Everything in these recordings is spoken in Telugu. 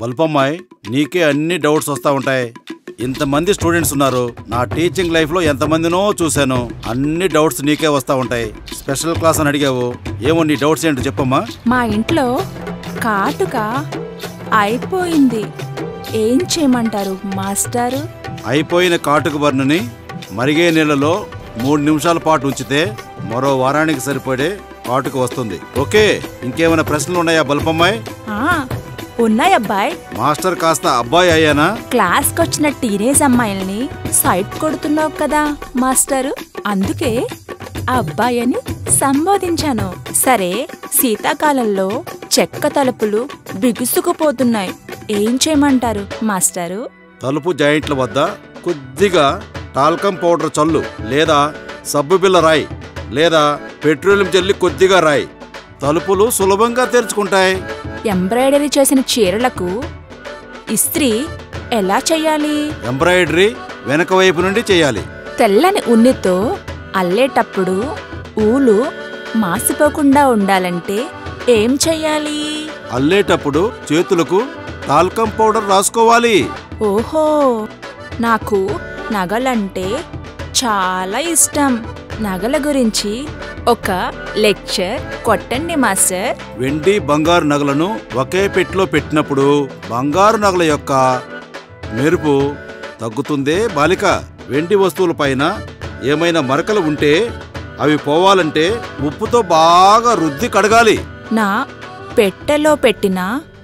బల్పమ్మాయి నీకే అన్ని డౌట్స్ వస్తా ఉంటాయి ఇంతమంది స్టూడెంట్స్ ఉన్నారు నా టీచింగ్ లైఫ్లో ఎంతమందినో చూశాను అన్ని డౌట్స్ నీకే వస్తా ఉంటాయి స్పెషల్ క్లాస్ అని అడిగావు ఏమో నీ డౌట్స్ ఏంటో చెప్పమ్మా మా ఇంట్లో కాటుక అయిపోయింది ఏం చేయమంటారు మాస్టారు అయిపోయిన కాటుక బర్నుని మరిగే నీళ్ళలో మూడు నిమిషాల పాటు ఉంచితే మరో వారానికి సరిపడే కాటుక వస్తుంది ఓకే ఇంకేమైనా ప్రశ్నలు ఉన్నాయా బల్పమ్మాయి ఆ, ఉన్నాయి అబ్బాయి మాస్టర్ కాస్త అబ్బాయి అయ్యానా క్లాస్కి వచ్చిన టీనేజ్ అమ్మాయిల్ని సైట్ కొడుతున్నావు కదా మాస్టరు అందుకే ఆ అబ్బాయి అని సంబోధించాను సరే శీతాకాలంలో చెక్క తలుపులు బిగుసుకుపోతున్నాయి ఏం చేయమంటారు మాస్టరు తలుపు జాయింట్ల వద్ద కొద్దిగా టాల్కమ్ పౌడర్ చల్లు లేదా సబ్బు బిల్ల రాయి లేదా పెట్రోలియం జల్లి కొద్దిగా రాయి తలుపులు సులభంగా తెరుచుకుంటాయి ఎంబ్రాయిడరీ చేసిన చీరలకు ఇస్త్రీ ఎలా చేయాలి ఎంబ్రాయిడరీ వెనక వైపు నుండి చేయాలి తెల్లని ఉన్నితో అల్లేటప్పుడు ఊలు మాసిపోకుండా ఉండాలంటే ఏం చెయ్యాలి అల్లేటప్పుడు చేతులకు టాల్కమ్ పౌడర్ రాసుకోవాలి ఓహో నాకు నగలంటే చాలా ఇష్టం నగల గురించి ఒక లెక్చర్ కొట్టండి మాస్టర్ వెండి బంగారు నగలను ఒకే పెట్టిలో పెట్టినప్పుడు బంగారు నగల యొక్క మెరుపు తగ్గుతుందే బాలిక వెండి వస్తువుల పైన ఏమైనా మరకలు ఉంటే అవి పోవాలంటే ఉప్పుతో బాగా రుద్ది కడగాలి నా పెట్టెలో పెట్టిన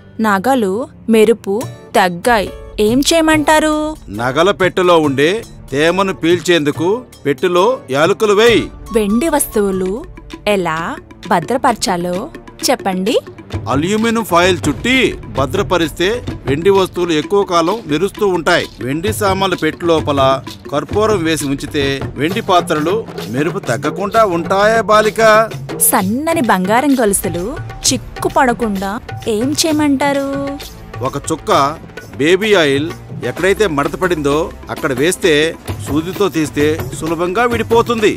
నగలు మెరుపు తగ్గాయి ఏం చేయమంటారు నగల పెట్టెలో ఉండే తేమను పీల్చేందుకు పెట్టెలో యాలకులు వేయి వెండి వస్తువులు ఎలా భద్రపరచాలో చెప్పండి అల్యూమినియం ఫాయిల్ చుట్టి భద్రపరిస్తే వెండి వస్తువులు ఎక్కువ కాలం మెరుస్తూ ఉంటాయి వెండి సామాన్ల పెట్టి లోపల కర్పూరం వేసి ఉంచితే వెండి పాత్రలు మెరుపు తగ్గకుండా ఉంటాయా బాలిక సన్నని బంగారం గొలుసులు చిక్కు పడకుండా ఏం చేయమంటారు ఒక చుక్క బేబీ ఆయిల్ ఎక్కడైతే మడత పడిందో అక్కడ వేస్తే సూదితో తీస్తే సులభంగా విడిపోతుంది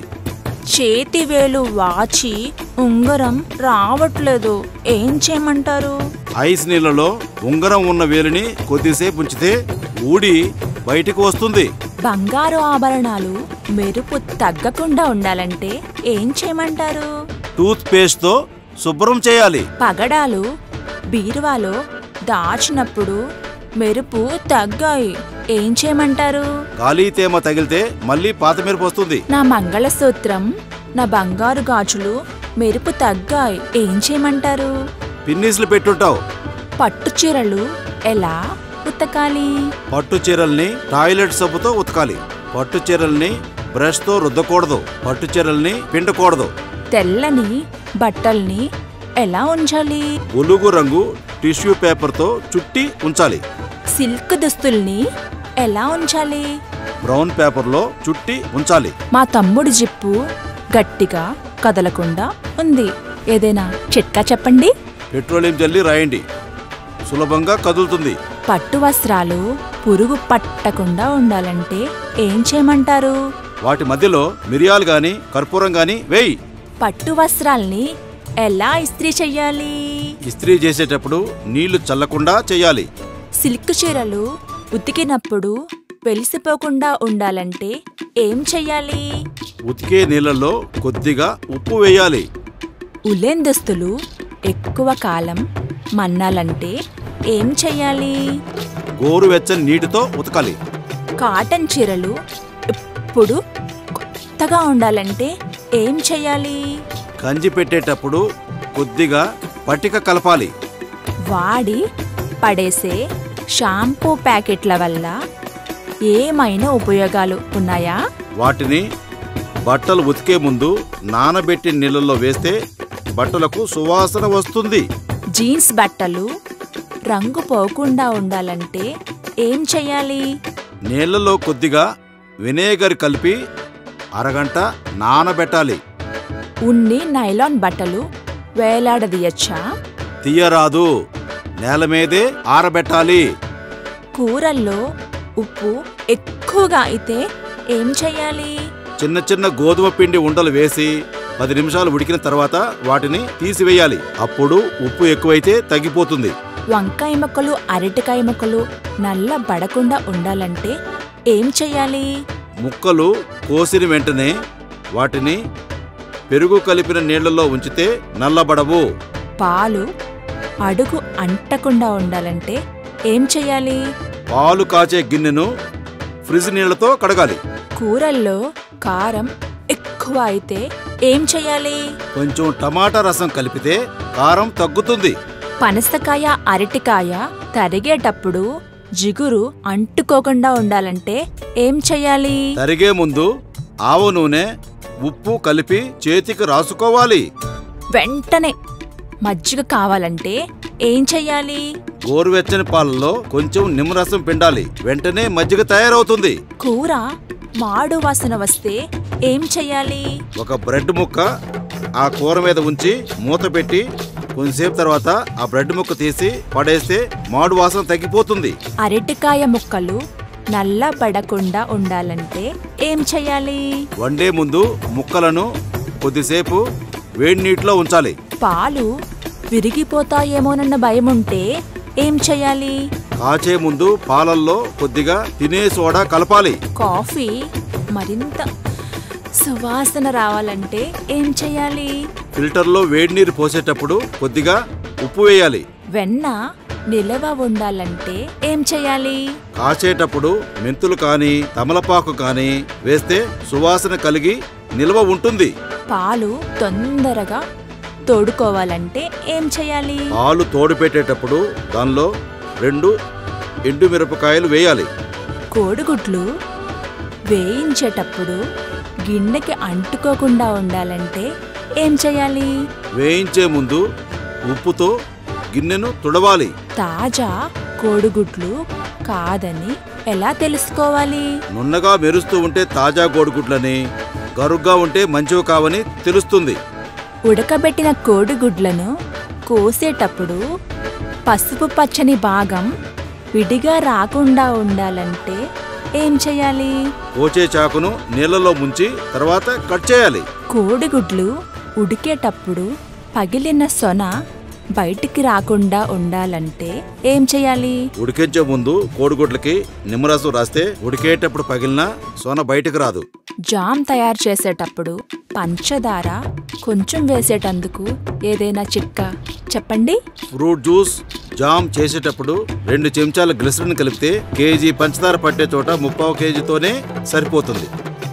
చేతి వేలు వాచి ఉంగరం రావట్లేదు ఏం చేయమంటారు ఐస్ నీళ్ళలో ఉంగరం ఉన్న వేలిని కొద్దిసేపు ఉంచితే ఊడి బయటికి వస్తుంది బంగారు ఆభరణాలు మెరుపు తగ్గకుండా ఉండాలంటే ఏం చేయమంటారు టూత్ పేస్ట్ తో శుభ్రం చేయాలి పగడాలు బీరువాలో దాచినప్పుడు మెరుపు తగ్గాయి ఏం చేయమంటారు గాలి తేమ తగిలితే మళ్ళీ పాత మెరుపు వస్తుంది నా మంగళసూత్రం నా బంగారు గాజులు మెరుపు తగ్గాయి ఏం చేయమంటారు పిన్నీసులు పెట్టుంటావు పట్టు చీరలు ఎలా ఉతకాలి పట్టు చీరల్ని టాయిలెట్ సబ్బుతో ఉతకాలి పట్టు చీరల్ని బ్రష్ తో రుద్దకూడదు పట్టు చీరల్ని పిండకూడదు తెల్లని బట్టల్ని ఎలా ఉంచాలి ఒలుగు రంగు టిష్యూ పేపర్ తో చుట్టి ఉంచాలి సిల్క్ దుస్తుల్ని ఎలా ఉంచాలి బ్రౌన్ పేపర్ లో చుట్టి ఉంచాలి మా తమ్ముడి జిప్పు గట్టిగా కదలకుండా ఉంది ఏదైనా చిట్కా చెప్పండి పెట్రోలియం జల్లి రాయండి సులభంగా కదులుతుంది పట్టు వస్త్రాలు పురుగు పట్టకుండా ఉండాలంటే ఏం చేయమంటారు వాటి మధ్యలో మిరియాలు గాని కర్పూరం గాని వేయి పట్టు వస్త్రాల్ని ఎలా ఇస్త్రీ చెయ్యాలి ఇస్త్రీ చేసేటప్పుడు నీళ్లు చల్లకుండా చేయాలి సిల్క్ చీరలు ఉతికినప్పుడు వెలిసిపోకుండా ఉండాలంటే ఏం చెయ్యాలి ఉతికే నీళ్ళల్లో కొద్దిగా ఉప్పు వేయాలి ఉలెన్ దుస్తులు ఎక్కువ కాలం మన్నాలంటే ఏం చెయ్యాలి గోరువెచ్చని నీటితో ఉతకాలి కాటన్ చీరలు ఎప్పుడు కొత్తగా ఉండాలంటే ఏం చెయ్యాలి గంజి పెట్టేటప్పుడు కొద్దిగా పట్టిక కలపాలి వాడి పడేసే షాంపూ ప్యాకెట్ల వల్ల ఏమైనా ఉపయోగాలు ఉన్నాయా వాటిని బట్టలు ఉతికే ముందు నానబెట్టి నీళ్ళల్లో వేస్తే బట్టలకు సువాసన వస్తుంది జీన్స్ బట్టలు రంగు పోకుండా ఉండాలంటే ఏం చెయ్యాలి నీళ్ళలో కొద్దిగా వినేగర్ కలిపి అరగంట నానబెట్టాలి ఉన్ని నైలాన్ బట్టలు వేలాడదీయచ్చా తీయరాదు నేల మీదే ఆరబెట్టాలి కూరల్లో ఉప్పు ఎక్కువగా అయితే ఏం చెయ్యాలి చిన్న చిన్న గోధుమ పిండి ఉండలు వేసి పది నిమిషాలు ఉడికిన తర్వాత వాటిని తీసివేయాలి అప్పుడు ఉప్పు ఎక్కువైతే తగ్గిపోతుంది వంకాయ ముక్కలు అరటికాయ ముక్కలు నల్ల పడకుండా ఉండాలంటే ఏం చెయ్యాలి ముక్కలు కోసిన వెంటనే వాటిని పెరుగు కలిపిన నీళ్లలో ఉంచితే నల్లబడవు పాలు అడుగు అంటకుండా ఉండాలంటే ఏం చెయ్యాలి పాలు కాచే గిన్నెను ఫ్రిజ్ నీళ్లతో కడగాలి కూరల్లో కారం ఎక్కువ అయితే ఏం చెయ్యాలి కొంచెం టమాటా రసం కలిపితే కారం తగ్గుతుంది పనసకాయ అరటికాయ తరిగేటప్పుడు జిగురు అంటుకోకుండా ఉండాలంటే ఏం చెయ్యాలి తరిగే ముందు ఆవ నూనె ఉప్పు కలిపి చేతికి రాసుకోవాలి వెంటనే మజ్జిగ కావాలంటే ఏం చెయ్యాలి గోరువెచ్చని పాలలో కొంచెం నిమ్మరసం పిండాలి వెంటనే మజ్జిగ తయారవుతుంది కూర మాడు వాసన వస్తే ఏం చెయ్యాలి ఒక బ్రెడ్ ముక్క ఆ కూర మీద ఉంచి మూత పెట్టి కొంచెంసేపు తర్వాత ఆ బ్రెడ్ ముక్క తీసి పడేస్తే మాడు వాసన తగ్గిపోతుంది అరటికాయ ముక్కలు నల్లబడకుండా ఉండాలంటే ఏం చెయ్యాలి వండే ముందు ముక్కలను కొద్దిసేపు వేడి నీటిలో ఉంచాలి పాలు విరిగిపోతాయేమోనన్న భయం ఉంటే ఏం చెయ్యాలి కాచే ముందు పాలల్లో కొద్దిగా తినే సోడా కలపాలి కాఫీ మరింత సువాసన రావాలంటే ఏం చెయ్యాలి ఫిల్టర్లో వేడి నీరు పోసేటప్పుడు కొద్దిగా ఉప్పు వేయాలి వెన్న నిలవ ఉండాలంటే ఏం చెయ్యాలి కాచేటప్పుడు మెంతులు కానీ తమలపాకు కానీ వేస్తే సువాసన కలిగి నిల్వ ఉంటుంది పాలు తొందరగా తోడుకోవాలంటే ఏం చెయ్యాలి పాలు తోడు పెట్టేటప్పుడు దానిలో రెండు ఎండుమిరపకాయలు వేయాలి కోడిగుడ్లు వేయించేటప్పుడు గిన్నెకి అంటుకోకుండా ఉండాలంటే ఏం చెయ్యాలి వేయించే ముందు ఉప్పుతో గిన్నెను తుడవాలి తాజా కోడిగుడ్లు కాదని ఎలా తెలుసుకోవాలి నున్నగా మెరుస్తూ ఉంటే తాజా కోడిగుడ్లని గరుగ్గా ఉంటే మంచివి కావని తెలుస్తుంది ఉడకబెట్టిన కోడిగుడ్లను కోసేటప్పుడు పసుపు పచ్చని భాగం విడిగా రాకుండా ఉండాలంటే ఏం చెయ్యాలి కోచే చాకును నీళ్ళలో ముంచి తర్వాత కట్ చేయాలి కోడిగుడ్లు ఉడికేటప్పుడు పగిలిన సొన బయటికి రాకుండా ఉండాలంటే ఏం చెయ్యాలి ఉడికించే ముందు కోడిగుడ్లకి నిమ్మరసం రాస్తే ఉడికేటప్పుడు పగిలిన సొన బయటకు రాదు జామ్ తయారు చేసేటప్పుడు పంచదార కొంచెం వేసేటందుకు ఏదైనా చిట్కా చెప్పండి ఫ్రూట్ జ్యూస్ జామ్ చేసేటప్పుడు రెండు చెంచాల గ్లిసరిన్ కలిపితే కేజీ పంచదార పట్టే చోట ముప్పావు కేజీతోనే సరిపోతుంది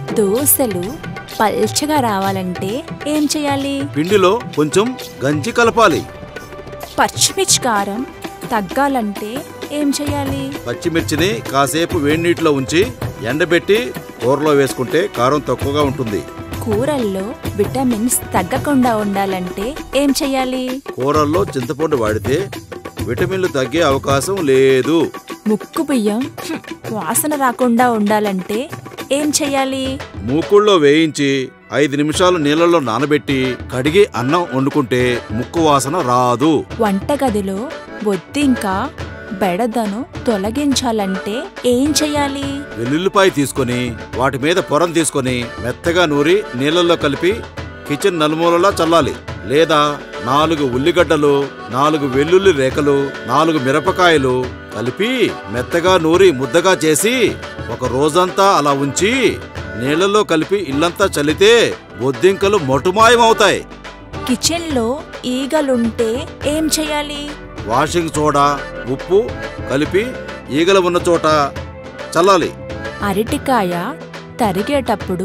దోశలు పల్చగా రావాలంటే ఏం చేయాలి పిండిలో కొంచెం గంజి కలపాలి పచ్చిమిర్చి కారం తగ్గాలంటే ఏం చేయాలి పచ్చిమిర్చిని కాసేపు వేడి నీటిలో ఉంచి ఎండబెట్టి కూరలో వేసుకుంటే కారం తక్కువగా ఉంటుంది కూరల్లో విటమిన్స్ తగ్గకుండా ఉండాలంటే ఏం చేయాలి కూరల్లో చింతపండు వాడితే విటమిన్లు తగ్గే అవకాశం లేదు ముక్కు బియ్యం హ్మ్, వాసన రాకుండా ఉండాలంటే ఏం చేయాలి మూకుళ్ళో వేయించి ఐదు నిమిషాలు నీళ్ళలో నానబెట్టి కడిగి అన్నం వండుకుంటే ముక్కు వాసన రాదు వంటగదిలో బొద్దింక బెడదను తొలగించాలంటే ఏం చేయాలి వెల్లుల్లిపాయ తీసుకొని వాటి మీద పొరం తీసుకొని మెత్తగా నూరి నీళ్ళల్లో కలిపి కిచెన్ నలుమూలలా చల్లాలి లేదా నాలుగు ఉల్లిగడ్డలు నాలుగు వెల్లుల్లి రేఖలు నాలుగు మిరపకాయలు కలిపి మెత్తగా నూరి ముద్దగా చేసి ఒక రోజంతా అలా ఉంచి నీళ్ళల్లో కలిపి ఇల్లంతా చల్లితే బొద్దింకలు మొటుమాయమవుతాయి కిచెన్లో ఈగలుంటే ఏం చేయాలి వాషింగ్ సోడా ఉప్పు కలిపి ఈగలు ఉన్న చోట చల్లాలి అరటికాయ తరిగేటప్పుడు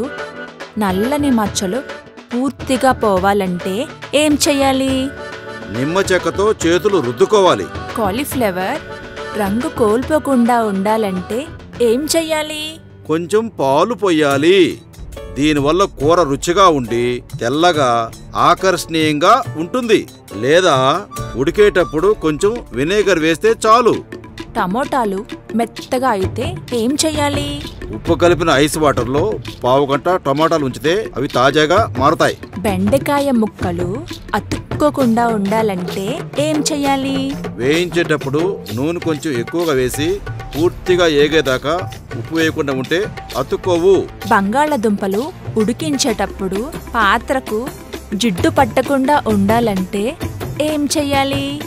నల్లని మచ్చలు పూర్తిగా పోవాలంటే ఏం చేయాలి నిమ్మ చెక్కతో చేతులు రుద్దుకోవాలి కాలీఫ్లవర్ రంగు కోల్పోకుండా ఉండాలంటే ఏం చెయ్యాలి కొంచెం పాలు పొయ్యాలి దీనివల్ల కూర రుచిగా ఉండి తెల్లగా ఆకర్షణీయంగా ఉంటుంది లేదా ఉడికేటప్పుడు కొంచెం వినేగర్ వేస్తే చాలు టమోటాలు మెత్తగా అయితే ఏం చెయ్యాలి ఉప్పు కలిపిన ఐస్ వాటర్లో పావు గంట టమాటాలు ఉంచితే అవి తాజాగా మారుతాయి బెండకాయ ముక్కలు అతుక్కోకుండా ఉండాలంటే ఏం చెయ్యాలి వేయించేటప్పుడు నూనె కొంచెం ఎక్కువగా వేసి పూర్తిగా ఏగేదాకా ఉప్పు వేయకుండా ఉంటే అతుక్కోవు బంగాళదుంపలు ఉడికించేటప్పుడు పాత్రకు జిడ్డు పట్టకుండా ఉండాలంటే ఏం చెయ్యాలి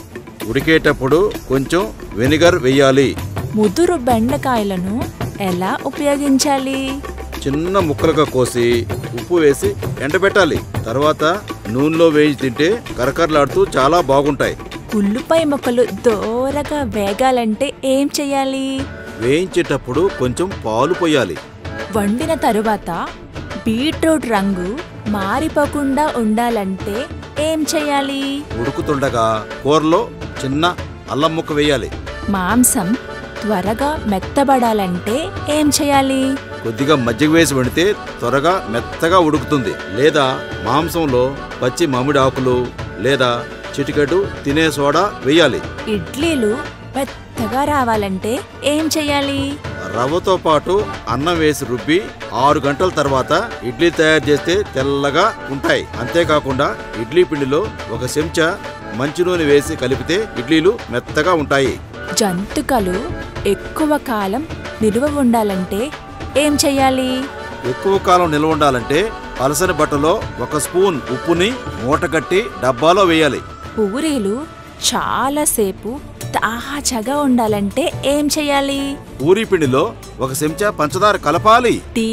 ఉడికేటప్పుడు కొంచెం వెనిగర్ వేయాలి ముదురు బెండకాయలను ఎలా ఉపయోగించాలి చిన్న ముక్కలుగా కోసి ఉప్పు వేసి ఎండబెట్టాలి తర్వాత నూనెలో వేయించి తింటే కరకరలాడుతూ చాలా బాగుంటాయి ఉల్లిపాయ ముక్కలు దోరగా వేగాలంటే ఏం చేయాలి వేయించేటప్పుడు కొంచెం పాలు పోయాలి వండిన తరువాత బీట్రూట్ రంగు మారిపోకుండా ఉండాలంటే ఏం చేయాలి ఉడుకుతుండగా కూరలో చిన్న అల్లం ముక్క వేయాలి మాంసం త్వరగా మెత్తబడాలంటే ఏం చేయాలి కొద్దిగా మజ్జిగ వేసి వండితే త్వరగా మెత్తగా ఉడుకుతుంది లేదా మాంసంలో పచ్చి మామిడి ఆకులు లేదా చిటికెడు తినే సోడా వేయాలి ఇడ్లీలు మెత్తగా రావాలంటే ఏం చేయాలి రవ్వతో పాటు అన్నం వేసి రుబ్బి ఆరు గంటల తర్వాత ఇడ్లీ తయారు చేస్తే తెల్లగా ఉంటాయి అంతేకాకుండా ఇడ్లీ పిండిలో ఒక చెంచా మంచి నూనె వేసి కలిపితే ఇడ్లీలు మెత్తగా ఉంటాయి జంతుకలు ఎక్కువ కాలం నిలువ ఉండాలంటే ఏం చేయాలి ఎక్కువ కాలం నిల్వ ఉండాలంటే పలసని బట్టలో ఒక స్పూన్ ఉప్పుని మూటగట్టి డబ్బాలో వేయాలి పూరీలు చాలాసేపు తాజాగా ఉండాలంటే ఏం చేయాలి పూరీ పిండిలో ఒక చెంచా పంచదార కలపాలి టీ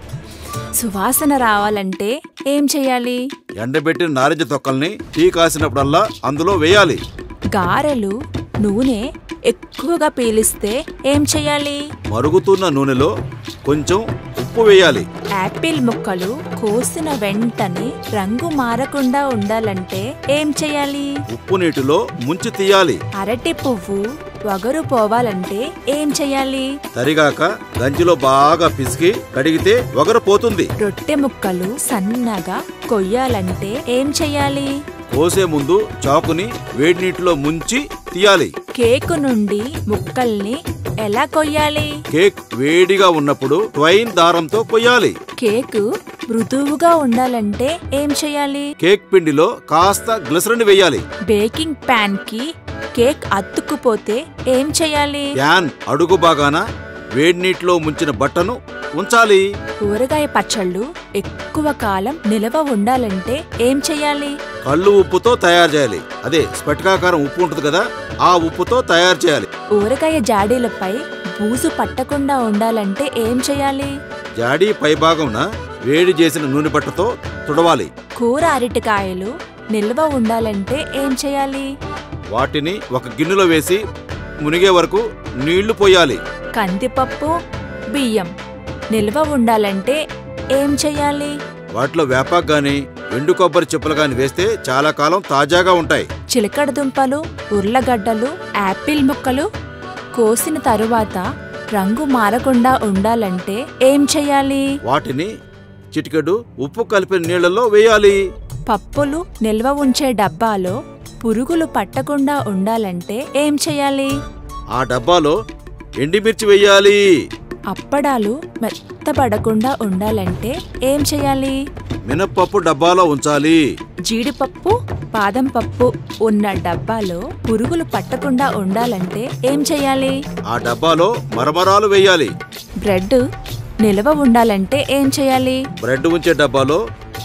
సువాసన రావాలంటే ఏం చేయాలి ఎండబెట్టిన నారింజ తొక్కల్ని టీ కాసినప్పుడల్లా అందులో వేయాలి గారెలు నూనె ఎక్కువగా పీలిస్తే ఏం చేయాలి మరుగుతున్న నూనెలో కొంచెం ఉప్పు వేయాలి యాపిల్ ముక్కలు కోసిన వెంటనే రంగు మారకుండా ఉండాలంటే ఏం చేయాలి ఉప్పు నీటిలో ముంచి తీయాలి అరటి పువ్వు వగరు పోవాలంటే ఏం చేయాలి తరిగాక గంజిలో బాగా పిసికి కడిగితే వగరు పోతుంది రొట్టె ముక్కలు సన్నగా కొయ్యాలంటే ఏం చేయాలి కోసే ముందు చాకుని వేడి నీటిలో ముంచి తీయాలి కేకు నుండి ముక్కల్ని ఎలా కొయ్యాలి కేక్ వేడిగా ఉన్నప్పుడు ట్వైన్ దారంతో కొయ్యాలి కేకు మృదువుగా ఉండాలంటే ఏం చేయాలి కేక్ పిండిలో కాస్త గ్లిసరిన్ వేయాలి బేకింగ్ ప్యాన్ కి కేక్ అతుక్కుపోతే ఏం చేయాలి ప్యాన్ అడుగు బాగాన వేడి నీటిలో ముంచిన బట్టను ఉంచాలి కూరగాయ పచ్చళ్ళు ఎక్కువ కాలం నిలవ ఉండాలంటే ఏం చేయాలి కళ్ళు ఉప్పుతో తయారు చేయాలి అదే స్ఫటికాకారం ఉప్పు ఉంటుంది కదా ఆ ఉప్పుతో తయారు చేయాలి ఊరగాయ జాడీలపై బూజు పట్టకుండా ఉండాలంటే ఏం చేయాలి జాడీ పైభాగంన వేడి చేసిన నూనె బట్టతో తుడవాలి కూర అరటికాయలు నిల్వ ఉండాలంటే ఏం చేయాలి వాటిని ఒక గిన్నెలో వేసి మునిగే వరకు నీళ్లు పోయాలి కందిపప్పు బియ్యం నిల్వ ఉండాలంటే ఏం చేయాలి వాటిలో వేపాకు గాని ఎండు కొబ్బరి చెప్పులు గాని వేస్తే చాలా కాలం తాజాగా ఉంటాయి చిలకడ దుంపలు ఉర్లగడ్డలు యాపిల్ ముక్కలు కోసిన తరువాత రంగు మారకుండా ఉండాలంటే ఏం చేయాలి వాటిని చిటికెడు ఉప్పు కలిపిన నీళ్లలో వేయాలి పప్పులు నిల్వ ఉంచే డబ్బాలో పురుగులు పట్టకుండా ఉండాలంటే ఏం చేయాలి ఆ డబ్బాలో ఎండిమిర్చి వేయాలి అప్పడాలు మెత్తబడకుండా ఉండాలంటే ఏం చేయాలి మినప్పప్పు డబ్బాలో ఉంచాలి జీడిపప్పు బాదం పప్పు ఉన్న డబ్బాలో పురుగులు పట్టకుండా ఉండాలంటే ఏం చేయాలి ఆ డబ్బాలో మరమరాలు వేయాలి బ్రెడ్ నిల్వ ఉండాలంటే ఏం చేయాలి బ్రెడ్ ఉంచే డబ్బాలో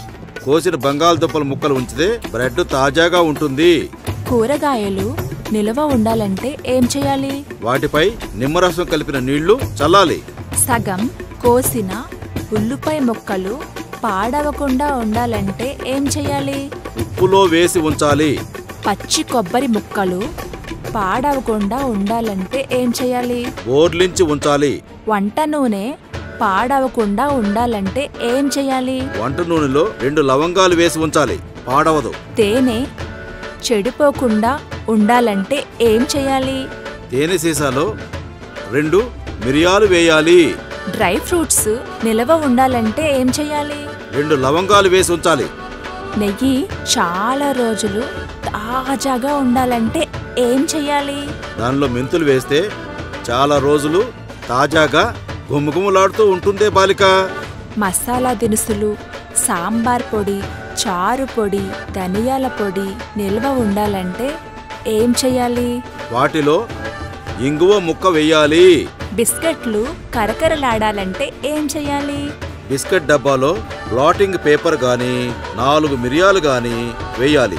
కోసిన బంగాళదుంపల ముక్కలు ఉంచితే బ్రెడ్ తాజాగా ఉంటుంది కూరగాయలు నిల్వ ఉండాలంటే ఏం చేయాలి వాటిపై నిమ్మరసం కలిపిన నీళ్లు చల్లాలి సగం కోసిన ఉల్లిపాయ ముక్కలు పాడవకుండా ఉండాలంటే ఏం చేయాలి ఉప్పులో వేసి ఉంచాలి పచ్చి కొబ్బరి ముక్కలు పాడవకుండా ఉండాలంటే ఏం చేయాలి బోర్లించి ఉంచాలి వంట నూనె పాడవకుండా ఉండాలంటే ఏం చేయాలి వంట నూనెలో రెండు లవంగాలు వేసి ఉంచాలి పాడవదు తేనె చెడిపోకుండా ఉండాలంటే ఏం చేయాలి తేనె సీసాలో రెండు మిరియాలు వేయాలి డ్రై ఫ్రూట్స్ నిల్వ ఉండాలంటే ఏం చేయాలి రెండు లవంగాలు వేసి ఉంచాలి నెయ్యి చాలా రోజులు తాజాగా ఉండాలంటే ఏం చేయాలి దానిలో మెంతులు వేస్తే చాలా రోజులు తాజాగా గుమగుమలాడుతూ ఉంటుందే బాలిక మసాలా దినుసులు సాంబార్ పొడి చారు పొడి ధనియాల పొడి నిల్వ ఉండాలంటే ఏం చేయాలి వాటిలో ఇంగువ ముక్క వేయాలి బిస్కెట్లు కరకరలాడాలంటే ఏం చేయాలి బిస్కెట్ డబ్బాలో బ్లాటింగ్ పేపర్ గాని నాలుగు మిరియాలు గాని వేయాలి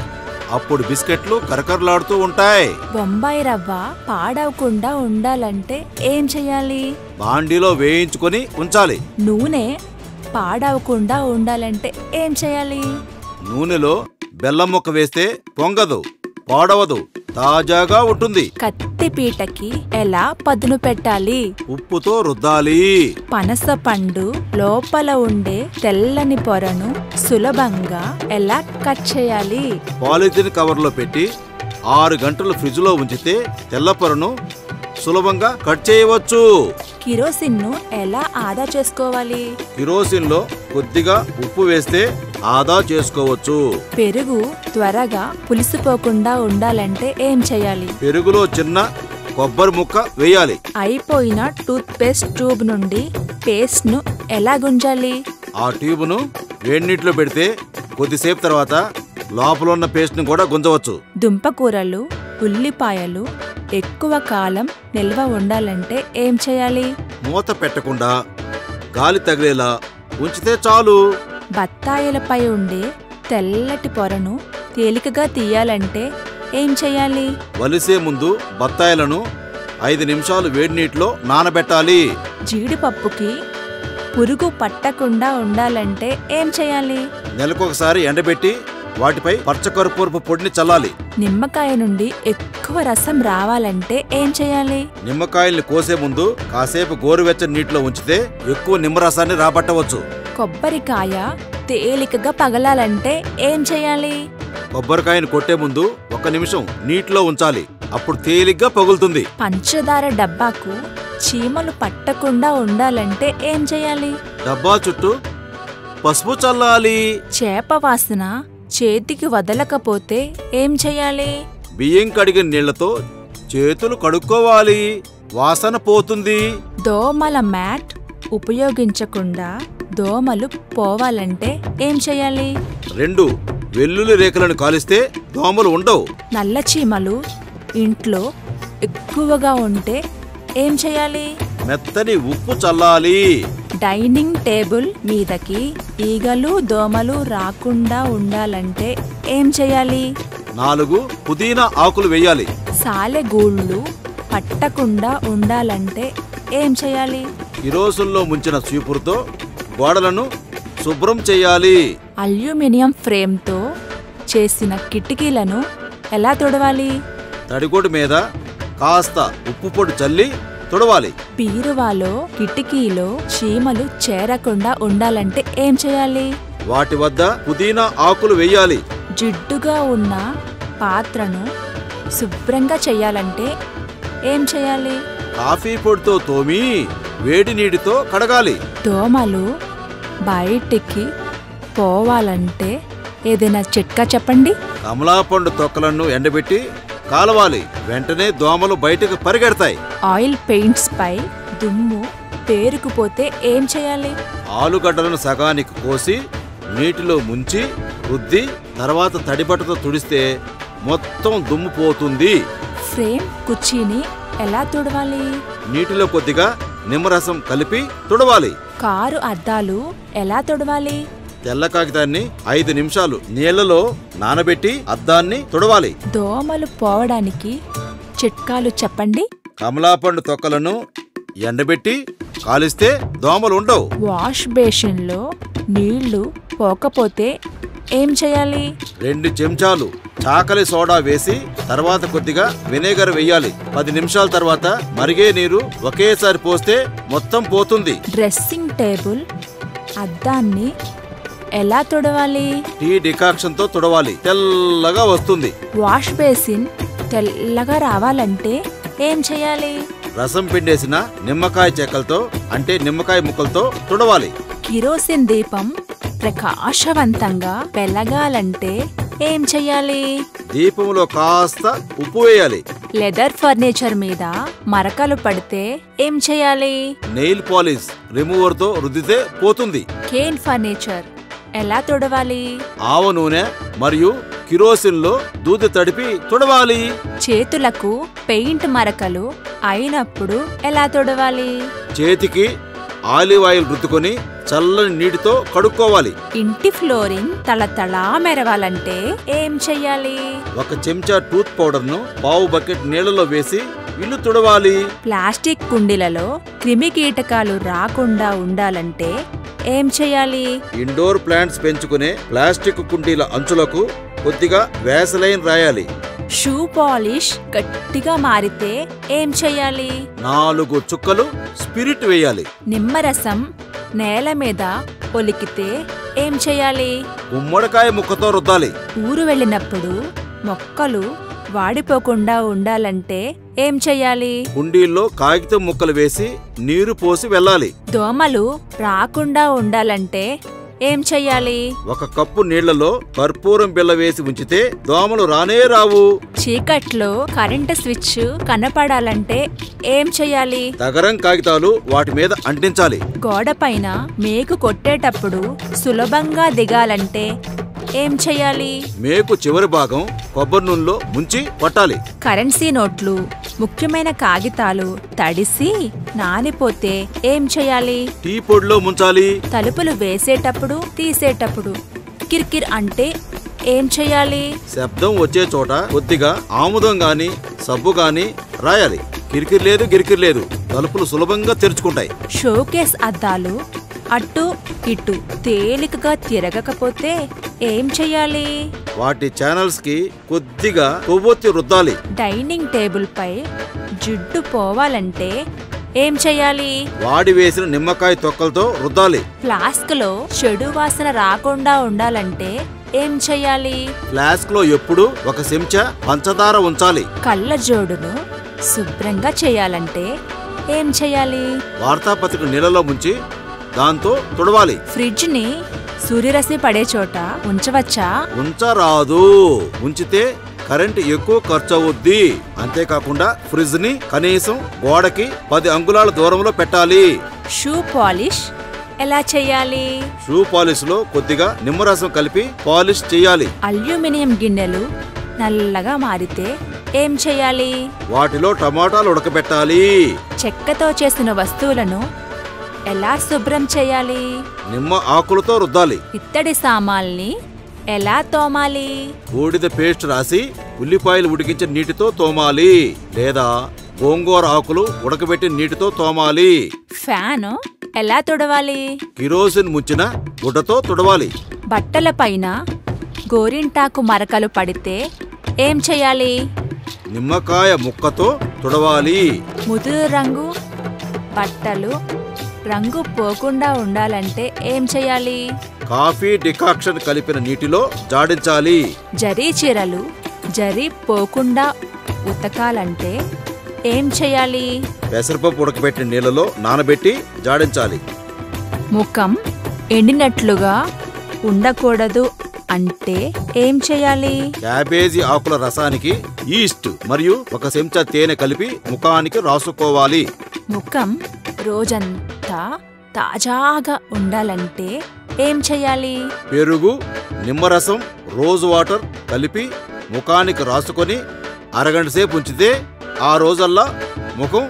అప్పుడు బిస్కెట్లు కరకరలాడుతూ ఉంటాయి బొంబాయి రవ్వ పాడవకుండా ఉండాలంటే ఏం చెయ్యాలి బాండీలో వేయించుకొని ఉంచాలి నూనె పాడవకుండా ఉండాలంటే ఏం చేయాలి నూనెలో బెల్లం ముక్క వేస్తే పొంగదు పాడవదు తాజాగా ఉంటుంది కత్తి పీటకి ఎలా పదును పెట్టాలి ఉప్పుతో రుద్దాలి పనస పండు లోపల ఉండే తెల్లని పొరను సులభంగా ఎలా కట్ చేయాలి పాలిథిన్ కవర్లో పెట్టి ఆరు గంటలు ఫ్రిడ్జ్లో ఉంచితే తెల్లపొరను సులభంగా కట్ చేయవచ్చు కిరోసిన్ను ఎలా ఆదా చేసుకోవాలి కిరోసిన్లో కొద్దిగా ఉప్పు వేస్తే ఆదా చేసుకోవచ్చు పెరుగు త్వరగా పులిసిపోకుండా ఉండాలంటే ఏం చేయాలి పెరుగులో చిన్న కొబ్బరి ముక్క వేయాలి అయిపోయిన టూత్ పేస్ట్ ట్యూబ్ నుండి పేస్ట్ ను ఎలా గుంజాలి ఆ ట్యూబ్ను వేడినీటిలో పెడితే కొద్దిసేపు తర్వాత లోపల ఉన్న పేస్ట్ని కూడా గుంజవచ్చు దుంపకూరలు ఉల్లిపాయలు ఎక్కువ కాలం నిల్వ ఉండాలంటే ఏం చేయాలి మూత పెట్టకుండా గాలి తగిలేలా ఉంచితే చాలు బత్తాయిలపై ఉండే తెల్లటి పొరను తేలికగా తీయాలంటే ఏం చేయాలి వలిసే ముందు బత్తాయిలను ఐదు నిమిషాలు వేడి నీటిలో నానబెట్టాలి జీడిపప్పుకి పురుగు పట్టకుండా ఉండాలంటే ఏం చేయాలి నెలకొకసారి ఎండబెట్టి వాటిపై పచ్చకర్పూరపు పొడిని చల్లాలి నిమ్మకాయ నుండి ఎక్కువ రసం రావాలంటే ఏం చేయాలి నిమ్మకాయల్ని కోసే ముందు కాసేపు గోరువెచ్చని నీటిలో ఉంచితే ఎక్కువ నిమ్మరసాన్ని రాబట్టవచ్చు కొబ్బరికాయ తేలికగా పగలాలంటే ఏం చేయాలి కొబ్బరికాయను కొట్టే ముందు ఒక నిమిషం నీటిలో ఉంచాలి అప్పుడు తేలిగ్గా పగులుతుంది పంచదార డబ్బాకు చీమలు పట్టకుండా ఉండాలంటే ఏం చేయాలి డబ్బా చుట్టూ పసుపు చల్లాలి చేప వాసన చేతికి వదలకపోతే ఏం చేయాలి బియ్యం కడిగిన నీళ్లతో చేతులు కడుక్కోవాలి వాసన పోతుంది దోమల మ్యాట్ ఉపయోగించకుండా దోమలు పోవాలంటే ఏం చేయాలి రెండు వెల్లుల్లి రేఖలను కాలిస్తే దోమలు ఉండవు నల్ల చీమలు ఇంట్లో ఎక్కువగా ఉంటే ఏం చేయాలి మెత్తని ఉప్పు చల్లాలి డైనింగ్ టేబుల్ మీదకి ఈగలు దోమలు రాకుండా ఉండాలంటే ఏం చేయాలి నాలుగు పుదీనా ఆకులు వేయాలి సాలెగూళ్ళు పట్టకుండా ఉండాలంటే ఏం చేయాలి కిరోసుల్లో ముంచిన చీపురుతో గోడలను శుభ్రం చేయాలి అల్యూమినియం ఫ్రేమ్తో చేసిన కిటికీలను ఎలా తుడవాలి తడిగొడ్డు మీద కాస్త ఉప్పు పొడి చల్లి తుడవాలి బీరువాలో కిటికీలో చీమలు చేరకుండా ఉండాలంటే ఏం చేయాలి వాటి వద్ద పుదీనా ఆకులు వేయాలి జిడ్డుగా ఉన్న పాత్రను శుభ్రంగా చేయాలంటే ఏం చేయాలి కాఫీ పొడితో తోమి వేడి నీటితో కడగాలి దోమలు బయటికి పోవాలంటే ఏదైనా చిట్కా చెప్పండి కమలాపండు తొక్కలను ఎండబెట్టి కాలవాలి వెంటనే దోమలు బయటకు పరిగెడతాయి ఆయిల్ పెయింట్స్ పై దుమ్ము పేరుకుపోతే ఏం చేయాలి ఆలుగడ్డలను సగానికి కోసి నీటిలో ముంచి రుద్ది తర్వాత తడిబట్టతో తుడిస్తే మొత్తం దుమ్ము పోతుంది ఫ్రేమ్ కుర్చీని ఎలా తుడవాలి నీటిలో కొద్దిగా నిమ్మరసం కలిపి తుడవాలి కారు అద్దాలు ఎలా తుడవాలి తెల్ల కాగితాన్ని ఐదు నిమిషాలు నీళ్లలో నానబెట్టి అద్దాన్ని తుడవాలి దోమలు పోవడానికి చిట్కాలు చెప్పండి కమలాపండు తొక్కలను ఎండబెట్టి కాలిస్తే దోమలు ఉండవు వాష్ బేసిన్లో నీళ్లు పోకపోతే ఏం చేయాలి రెండు చెంచాలు చాకలి సోడా వేసి తర్వాత కొద్దిగా వెనేగర్ వేయాలి పది నిమిషాల తర్వాత మరిగే నీరు ఒకేసారి పోస్తే మొత్తం పోతుంది డ్రెస్సింగ్ టేబుల్ అద్దాన్ని ఎలా తుడవాలి టీ డికాక్షన్ తో తుడవాలి తెల్లగా వస్తుంది వాష్ బేసిన్ తెల్లగా రావాలంటే ఏం చేయాలి రసం పిండేసిన నిమ్మకాయ చెక్కలతో అంటే నిమ్మకాయ ముక్కలతో తుడవాలి కిరోసిన్ దీపం ప్రకాశవంతంగా వెలగాలంటే ఏం చెయ్యాలి దీపంలో కాస్త ఉప్పు వేయాలి లెదర్ ఫర్నిచర్ మీద మరకలు పడితే ఏం చేయాలి నెయిల్ పాలిష్ రిమూవర్ తో రుద్దితే పోతుంది కేన్ ఫర్నిచర్ ఎలా తుడవాలి ఆవ నూనె మరియు కిరోసిన్లో దూది తడిపి తుడవాలి చేతులకు పెయింట్ మరకలు అయినప్పుడు ఎలా తుడవాలి చేతికి ఆలివ్ ఆయిల్ రుద్దుకొని చల్లని నీటితో కడుక్కోవాలి ఇంటి ఫ్లోరింగ్ తళతళా మెరవాలంటే ఏం చెయ్యాలి ఒక చెంచా టూత్ పౌడర్ను పావు బకెట్ నీళ్ళలో వేసి ఇల్లు తుడవాలి ప్లాస్టిక్ కుండీలలో క్రిమి కీటకాలు రాకుండా ఉండాలంటే ఏం చెయ్యాలి ఇండోర్ ప్లాంట్స్ పెంచుకునే ప్లాస్టిక్ కుండీల అంచులకు కొద్దిగా వేసలైన్ రాయాలి షూ పాలిష్ గట్టిగా మారితే ఏం చెయ్యాలి నాలుగు చుక్కలు స్పిరిట్ వేయాలి నిమ్మరసం నేల మీద ఒలికితే ఏం చెయ్యాలి గుమ్మడికాయ ముక్కతో రుద్దాలి ఊరు వెళ్ళినప్పుడు మొక్కలు వాడిపోకుండా ఉండాలంటే ఏం చెయ్యాలి కుండీల్లో కాగితం ముక్కలు వేసి నీరు పోసి వెళ్ళాలి దోమలు రాకుండా ఉండాలంటే ఏం చెయ్యాలి ఒక కప్పు నీళ్లలో కర్పూరం బిళ్ళ వేసి ఉంచితే దోమలు రానే రావు చీకట్లో కరెంటు స్విచ్ కనపడాలంటే ఏం చెయ్యాలి తగరం కాగితాలు వాటి మీద అంటించాలి గోడపైన మేకు కొట్టేటప్పుడు సులభంగా దిగాలంటే ఏం చెయ్యాలి మేకు చివరి భాగం కొబ్బరి నూనెలో ముంచి పట్టాలి కరెన్సీ నోట్లు ముఖ్యమైన కాగితాలు తడిసి నానిపోతే ఏం చెయ్యాలి టీ పొడిలో ముంచాలి తలుపులు వేసేటప్పుడు తీసేటప్పుడు కిర్కిర్ అంటే ఏం చెయ్యాలి శబ్దం వచ్చే చోట కొద్దిగా ఆముదం గాని సబ్బు గాని రాయాలి కిరికిరి లేదు గిరికిరి లేదు తలుపులు సులభంగా తెరుచుకుంటాయి షోకేస్ అద్దాలు అటు ఇటు తేలికగా తిరగకపోతే ఏం చెయ్యాలి వాటి ఛానల్స్ కి కొద్దిగా కొవ్వొత్తి రుద్దాలి డైనింగ్ టేబుల్ పై జిడ్డు పోవాలంటే ఏం చెయ్యాలి వాడి వేసిన నిమ్మకాయ తొక్కలతో రుద్దాలి ఫ్లాస్క్ లో చెడు వాసన రాకుండా ఉండాలంటే ఏం చెయ్యాలి ఫ్లాస్క్ లో ఎప్పుడు ఒక చెంచా పంచదార ఉంచాలి కళ్ళ జోడును శుభ్రంగా చేయాలంటే ఏం చెయ్యాలి వార్తాపత్రిక నీళ్ళలో ముంచి దాంతో తుడవాలి ఫ్రిడ్జ్ ని సూర్యరశ్మి పడే చోట ఉంచవచ్చా ఉంచరాదు ఉంచితే కరెంట్ ఎక్కువ ఖర్చు అవుద్ది అంతేకాకుండా ఫ్రిడ్జ్ ని కనీసం గోడకి పది అంగుళాల దూరంలో పెట్టాలి షూ పాలిష్ ఎలా చెయ్యాలి షూ పాలిష్ లో కొద్దిగా నిమ్మరసం కలిపి పాలిష్ చేయాలి అల్యూమినియం గిన్నెలు నల్లగా మారితే ఏం చెయ్యాలి వాటిలో టమాటాలు ఉడకబెట్టాలి చెక్కతో చేసిన వస్తువులను ఎలా శుభ్రం చేయాలి నిమ్మ ఆకులతో రుద్దాలి ఇత్తడి సామాల్ని ఎలా తోమాలి బూడిద పేస్ట్ రాసి ఉల్లిపాయలు ఉడికించిన నీటితో తోమాలి లేదా గోంగూర ఆకులు ఉడకబెట్టిన నీటితో తోమాలి ఫ్యాను ఎలా తుడవాలి కిరోసిన్ ముంచిన గుడ్డతో తుడవాలి బట్టల పైన గోరింటాకు మరకలు పడితే ఏం చెయ్యాలి నిమ్మకాయ ముక్కతో తుడవాలి ముదురు రంగు బట్టలు రంగు పోకుండా ఉండాలంటే ఏం చెయ్యాలి కాఫీ డికాక్షన్ కలిపిన నీటిలో జాడించాలి జరీ చీరలు జరీ పోకుండా ఉతకాలంటే ఏం చెయ్యాలి పెసరపప్పు ఉడకబెట్టిన నీళ్ళలో నానబెట్టి జాడించాలి ముఖం ఎండినట్లుగా ఉండకూడదు అంటే ఏం చెయ్యాలి క్యాబేజీ ఆకుల రసానికి ఈస్ట్ మరియు ఒక చెంచా తేనె కలిపి ముఖానికి రాసుకోవాలి ముఖం రోజంతా తాజాగా ఉండాలంటే ఏం చెయ్యాలి పెరుగు నిమ్మరసం రోజ్ వాటర్ కలిపి ముఖానికి రాసుకొని అరగంట సేపు ఉంచితే ఆ రోజల్లా ముఖం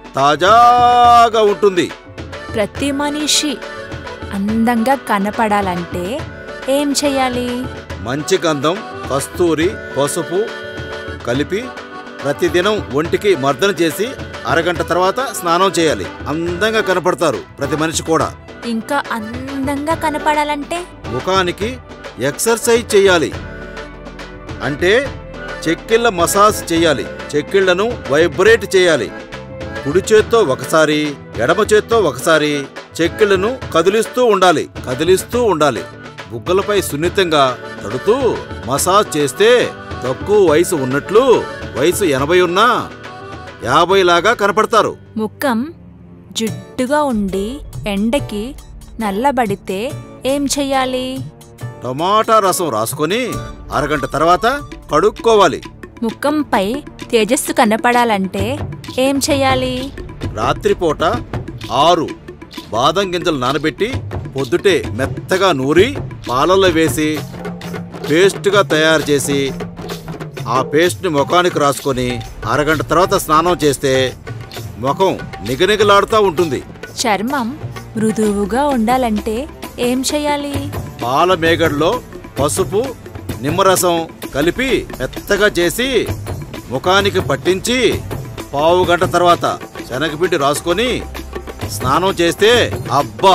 తాజాగా ఉంటుంది ప్రతి మనిషి అందంగా కనపడాలంటే ఏం చెయ్యాలి మంచి గంధం కస్తూరి పసుపు కలిపి ప్రతిదినం ఒంటికి మర్దన చేసి అరగంట తర్వాత స్నానం చేయాలి అందంగా కనపడతారు ప్రతి మనిషి కూడా ఇంకా అందంగా కనపడాలంటే ముఖానికి ఎక్సర్సైజ్ చేయాలి అంటే చెక్కిళ్ళ మసాజ్ చేయాలి చెక్కిళ్లను వైబ్రేట్ చేయాలి కుడి చేత్తో ఒకసారి ఎడమ చేత్తో ఒకసారి చెక్కిళ్లను కదిలిస్తూ ఉండాలి కదిలిస్తూ ఉండాలి బుగ్గలపై సున్నితంగా తడుతూ మసాజ్ చేస్తే తక్కువ వయసు ఉన్నట్లు వయసు ఎనభై ఉన్నా యాభై లాగా కనపడతారు ముఖం జిడ్డుగా ఉండి ఎండకి నల్లబడితే ఏం చెయ్యాలి టమాటా రసం రాసుకొని అరగంట తర్వాత కడుక్కోవాలి ముఖంపై తేజస్సు కనపడాలంటే ఏం చెయ్యాలి రాత్రిపూట ఆరు బాదం గింజలు నానబెట్టి పొద్దుటే మెత్తగా నూరి పాలల్లో వేసి పేస్ట్గా తయారు చేసి ఆ పేస్ట్ని ముఖానికి రాసుకొని అరగంట తర్వాత స్నానం చేస్తే ముఖం నిగనిగలాడుతూ ఉంటుంది చర్మం మృదువుగా ఉండాలంటే ఏం చేయాలి పాల మేగడలో పసుపు నిమ్మరసం కలిపి మెత్తగా చేసి ముఖానికి పట్టించి పావు గంట తర్వాత శనగపిండి రాసుకొని స్నానం చేస్తే అబ్బా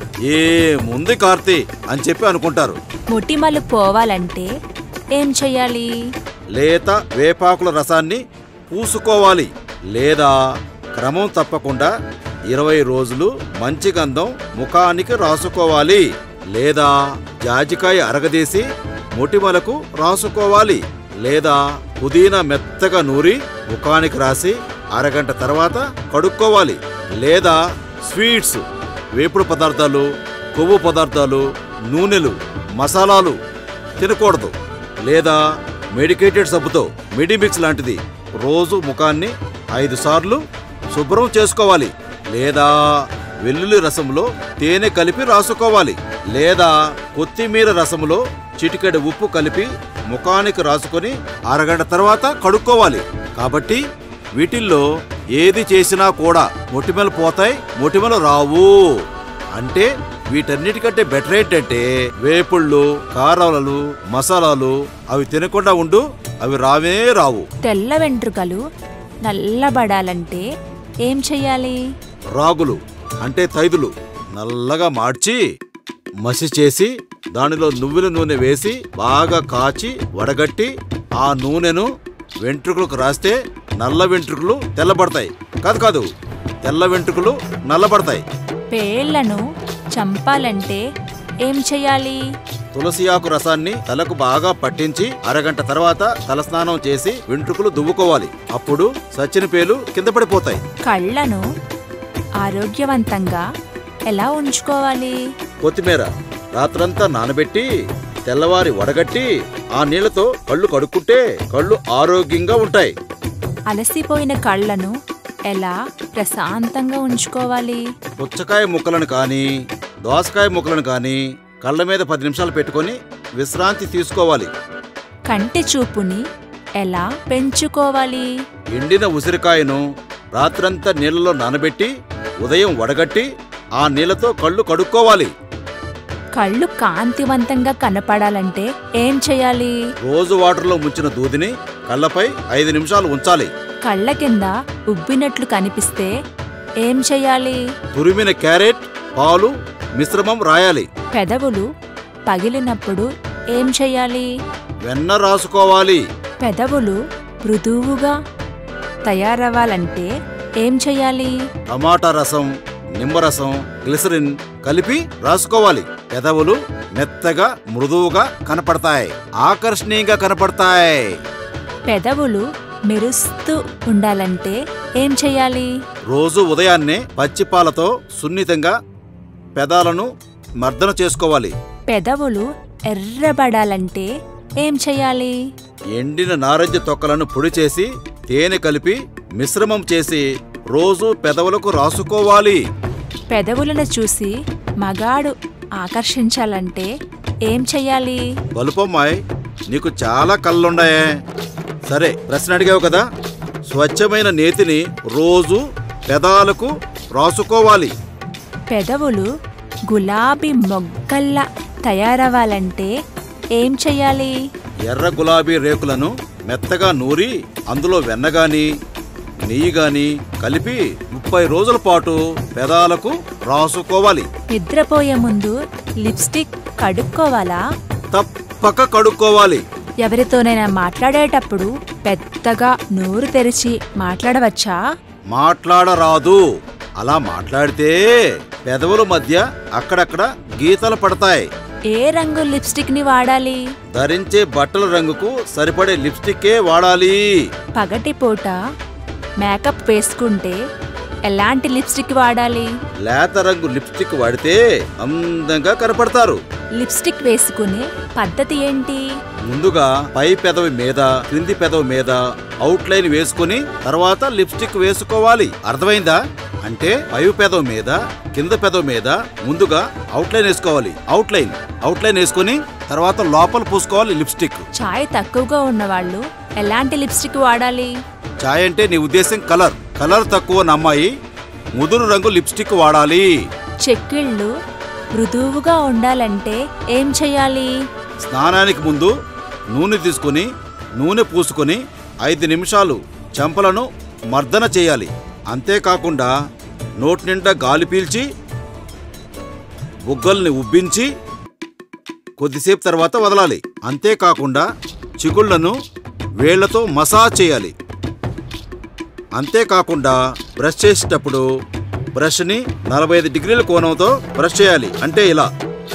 ఏముంది కార్తీ అని చెప్పి అనుకుంటారు మొటిమలు పోవాలంటే ఏం చెయ్యాలి లేత వేపాకుల రసాన్ని పూసుకోవాలి లేదా క్రమం తప్పకుండా ఇరవై రోజులు మంచి గంధం ముఖానికి రాసుకోవాలి లేదా జాజికాయ అరగదీసి మొటిమలకు రాసుకోవాలి లేదా పుదీనా మెత్తగా నూరి ముఖానికి రాసి అరగంట తర్వాత కడుక్కోవాలి లేదా స్వీట్స్ వేపుడు పదార్థాలు కొవ్వు పదార్థాలు నూనెలు మసాలాలు తినకూడదు లేదా మెడికేటెడ్ సబ్బుతో మెడిమిక్స్ లాంటిది రోజు ముఖాన్ని ఐదు సార్లు శుభ్రం చేసుకోవాలి లేదా వెల్లుల్లి రసంలో తేనె కలిపి రాసుకోవాలి లేదా కొత్తిమీర రసంలో చిటికెడు ఉప్పు కలిపి ముఖానికి రాసుకొని అరగంట తర్వాత కడుక్కోవాలి కాబట్టి వీటిల్లో ఏది చేసినా కూడా మొటిమలు పోతాయి మొటిమలు రావు అంటే వీటన్నిటికంటే బెటర్ ఏంటంటే వేపుళ్ళు కారాలు మసాలాలు అవి తినకుండా ఉండు అవి రావే రావు తెల్ల వెంట్రుకలు నల్లబడాలంటే ఏం చెయ్యాలి రాగులు అంటే తైదులు నల్లగా మార్చి మసి చేసి దానిలో నువ్వుల నూనె వేసి బాగా కాచి వడగట్టి ఆ నూనెను వెంట్రుకలకు రాస్తే నల్ల వెంట్రుకలు తెల్లబడతాయి కాదు కాదు తెల్ల వెంట్రుకలు నల్లబడతాయి పేళ్లను చంపాలంటే ఏం చెయ్యాలి తులసి ఆకు రసాన్ని తలకు బాగా పట్టించి అరగంట తర్వాత తలస్నానం చేసి వెంట్రుకలు దువ్వుకోవాలి అప్పుడు సచ్చిన పేలు కింద పడిపోతాయి కళ్ళను ఆరోగ్యవంతంగా ఎలా ఉంచుకోవాలి కొత్తిమీర రాత్రంతా నానబెట్టి తెల్లవారి వడగట్టి ఆ నీళ్లతో కళ్ళు కడుక్కుంటే కళ్ళు ఆరోగ్యంగా ఉంటాయి అలసిపోయిన కళ్ళను ఎలా ప్రశాంతంగా ఉంచుకోవాలి పుచ్చకాయ ముక్కలను కానీ దోసకాయ ముక్కలను కానీ కళ్ళ మీద పది నిమిషాలు పెట్టుకొని విశ్రాంతి తీసుకోవాలి కంటి చూపుని ఎలా పెంచుకోవాలి ఎండిన ఉసిరికాయను రాత్రంతా నీళ్ళలో నానబెట్టి ఉదయం వడగట్టి ఆ నీళ్లతో కళ్ళు కడుక్కోవాలి కళ్ళు కాంతివంతంగా కనపడాలంటే ఏం చేయాలి రోజు వాటర్లో ముంచిన దూదిని కళ్ళపై ఐదు నిమిషాలు ఉంచాలి కళ్ళ కింద ఉబ్బినట్లు కనిపిస్తే ఏం చేయాలి తురిమిన క్యారెట్ పాలు మిశ్రమం రాయాలి పెదవులు పగిలినప్పుడు ఏం చేయాలి వెన్న రాసుకోవాలి పెదవులు మృదువుగా తయారవ్వాలంటే ఏం చేయాలి టమాటా రసం నిమ్మరసం గ్లిసరిన్ కలిపి రాసుకోవాలి పెదవులు మెత్తగా మృదువుగా కనపడతాయి ఆకర్షణీయంగా కనపడతాయి పెదవులు మెరుస్తూ ఉండాలంటే ఏం చేయాలి రోజు ఉదయాన్నే పచ్చిపాలతో సున్నితంగా పెదాలను మర్దన చేసుకోవాలి పెదవులు ఎర్రబడాలంటే ఏం చేయాలి ఎండిన నారింజ తొక్కలను పొడి చేసి తేనె కలిపి మిశ్రమం చేసి రోజు పెదవులకు రాసుకోవాలి పెదవులను చూసి మగాడు ఆకర్షించాలంటే ఏం చెయ్యాలి బలుపమ్మాయ్ నీకు చాలా కళ్ళుండాయే సరే ప్రశ్న అడిగావు కదా స్వచ్ఛమైన నేతిని రోజు పెదాలకు రాసుకోవాలి పెదవులు గులాబీ మొగ్గల్లా తయారవ్వాలంటే ఏం చెయ్యాలి ఎర్ర గులాబీ రేకులను మెత్తగా నూరి అందులో వెన్నగాని నెయ్యి గాని కలిపి ముప్పై రోజుల పాటు పెదాలకు రాసుకోవాలి నిద్రపోయే ముందు లిప్స్టిక్ కడుక్కోవాలా తప్పక కడుక్కోవాలి ఎవరితోనైనా మాట్లాడేటప్పుడు పెద్దగా నోరు తెరిచి మాట్లాడవచ్చా మాట్లాడరాదు అలా మాట్లాడితే పెదవుల మధ్య అక్కడక్కడ గీతలు పడతాయి ఏ రంగు లిప్స్టిక్ ని వాడాలి ధరించే బట్టల రంగుకు సరిపడే లిప్స్టిక్కే వాడాలి పగటిపూట మేకప్ వేసుకుంటే ఎలాంటి లిప్స్టిక్ వాడాలి లేత రంగు లిప్స్టిక్ వాడితే అందంగా కనపడతారు లిప్స్టిక్ వేసుకునే పద్ధతి ఏంటి ముందుగా పై పెదవి మీద క్రింది పెదవి మీద అవుట్ లైన్ వేసుకుని తర్వాత లిప్స్టిక్ వేసుకోవాలి అర్థమైందా అంటే పై పెదవి మీద కింద పెదవి మీద ముందుగా అవుట్ లైన్ వేసుకోవాలి అవుట్ లైన్ అవుట్ లైన్ వేసుకుని తర్వాత లోపల పూసుకోవాలి లిప్స్టిక్ ఛాయ్ తక్కువగా ఉన్నవాళ్ళు ఎలాంటి లిప్స్టిక్ వాడాలి చాయ్ అంటే నీ ఉద్దేశం కలర్ కలర్ తక్కువ అమ్మాయి ముదురు రంగు లిప్స్టిక్ వాడాలి చెక్కిళ్ళు మృదువుగా ఉండాలంటే ఏం చెయ్యాలి స్నానానికి ముందు నూనె తీసుకొని నూనె పూసుకొని ఐదు నిమిషాలు చెంపలను మర్దన చేయాలి అంతేకాకుండా నోటి నిండా గాలి పీల్చి బుగ్గల్ని ఉబ్బించి కొద్దిసేపు తర్వాత వదలాలి అంతేకాకుండా చిగుళ్లను వేళ్లతో మసాజ్ చేయాలి అంతేకాకుండా బ్రష్ చేసేటప్పుడు బ్రష్ని నలభై ఐదు డిగ్రీల కోణంతో బ్రష్ చేయాలి అంటే ఇలా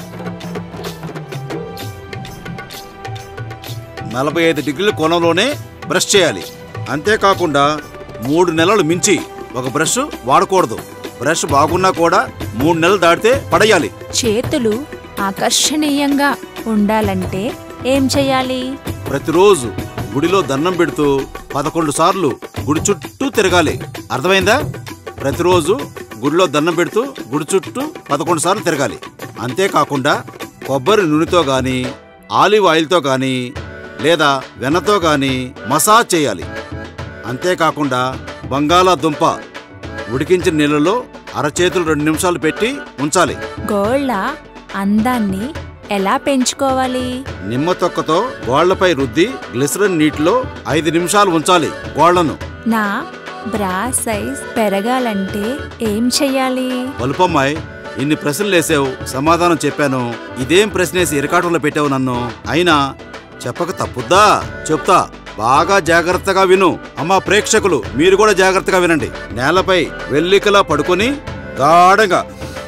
నలభై ఐదు డిగ్రీల కోణంలోనే బ్రష్ చేయాలి అంతేకాకుండా మూడు నెలలు మించి ఒక బ్రష్ వాడకూడదు బ్రష్ బాగున్నా కూడా మూడు నెలలు దాటితే పడేయాలి చేతులు ఆకర్షణీయంగా ఉండాలంటే ఏం చెయ్యాలి ప్రతిరోజు గుడిలో దండం పెడుతూ పదకొండు సార్లు గుడి చుట్టూ తిరగాలి అర్థమైందా ప్రతిరోజు గుడిలో దండం పెడుతూ గుడి చుట్టూ పదకొండు సార్లు తిరగాలి అంతేకాకుండా కొబ్బరి నూనెతో గాని ఆలివ్ ఆయిల్తో గాని లేదా వెన్నతో గాని మసాజ్ చేయాలి అంతేకాకుండా బంగాళాదుంప ఉడికించిన నీళ్ళలో అరచేతులు రెండు నిమిషాలు పెట్టి ఉంచాలి గోళ్ళ అందాన్ని ఎలా పెంచుకోవాలి నిమ్మ తొక్కతో గోళ్లపై రుద్ది గ్లిసరిన్ నీటిలో ఐదు నిమిషాలు ఉంచాలి గోళ్లను నా బ్రా సైజ్ పెరగాలంటే ఏం చెయ్యాలి వలుపమ్మాయి ఇన్ని ప్రశ్నలు వేసావు సమాధానం చెప్పాను ఇదేం ప్రశ్నేసి ఇరకాటంలో పెట్టావు నన్ను అయినా చెప్పక తప్పుద్దా చెప్తా బాగా జాగ్రత్తగా విను అమ్మా ప్రేక్షకులు మీరు కూడా జాగ్రత్తగా వినండి నేలపై వెల్లికలా పడుకొని గాఢంగా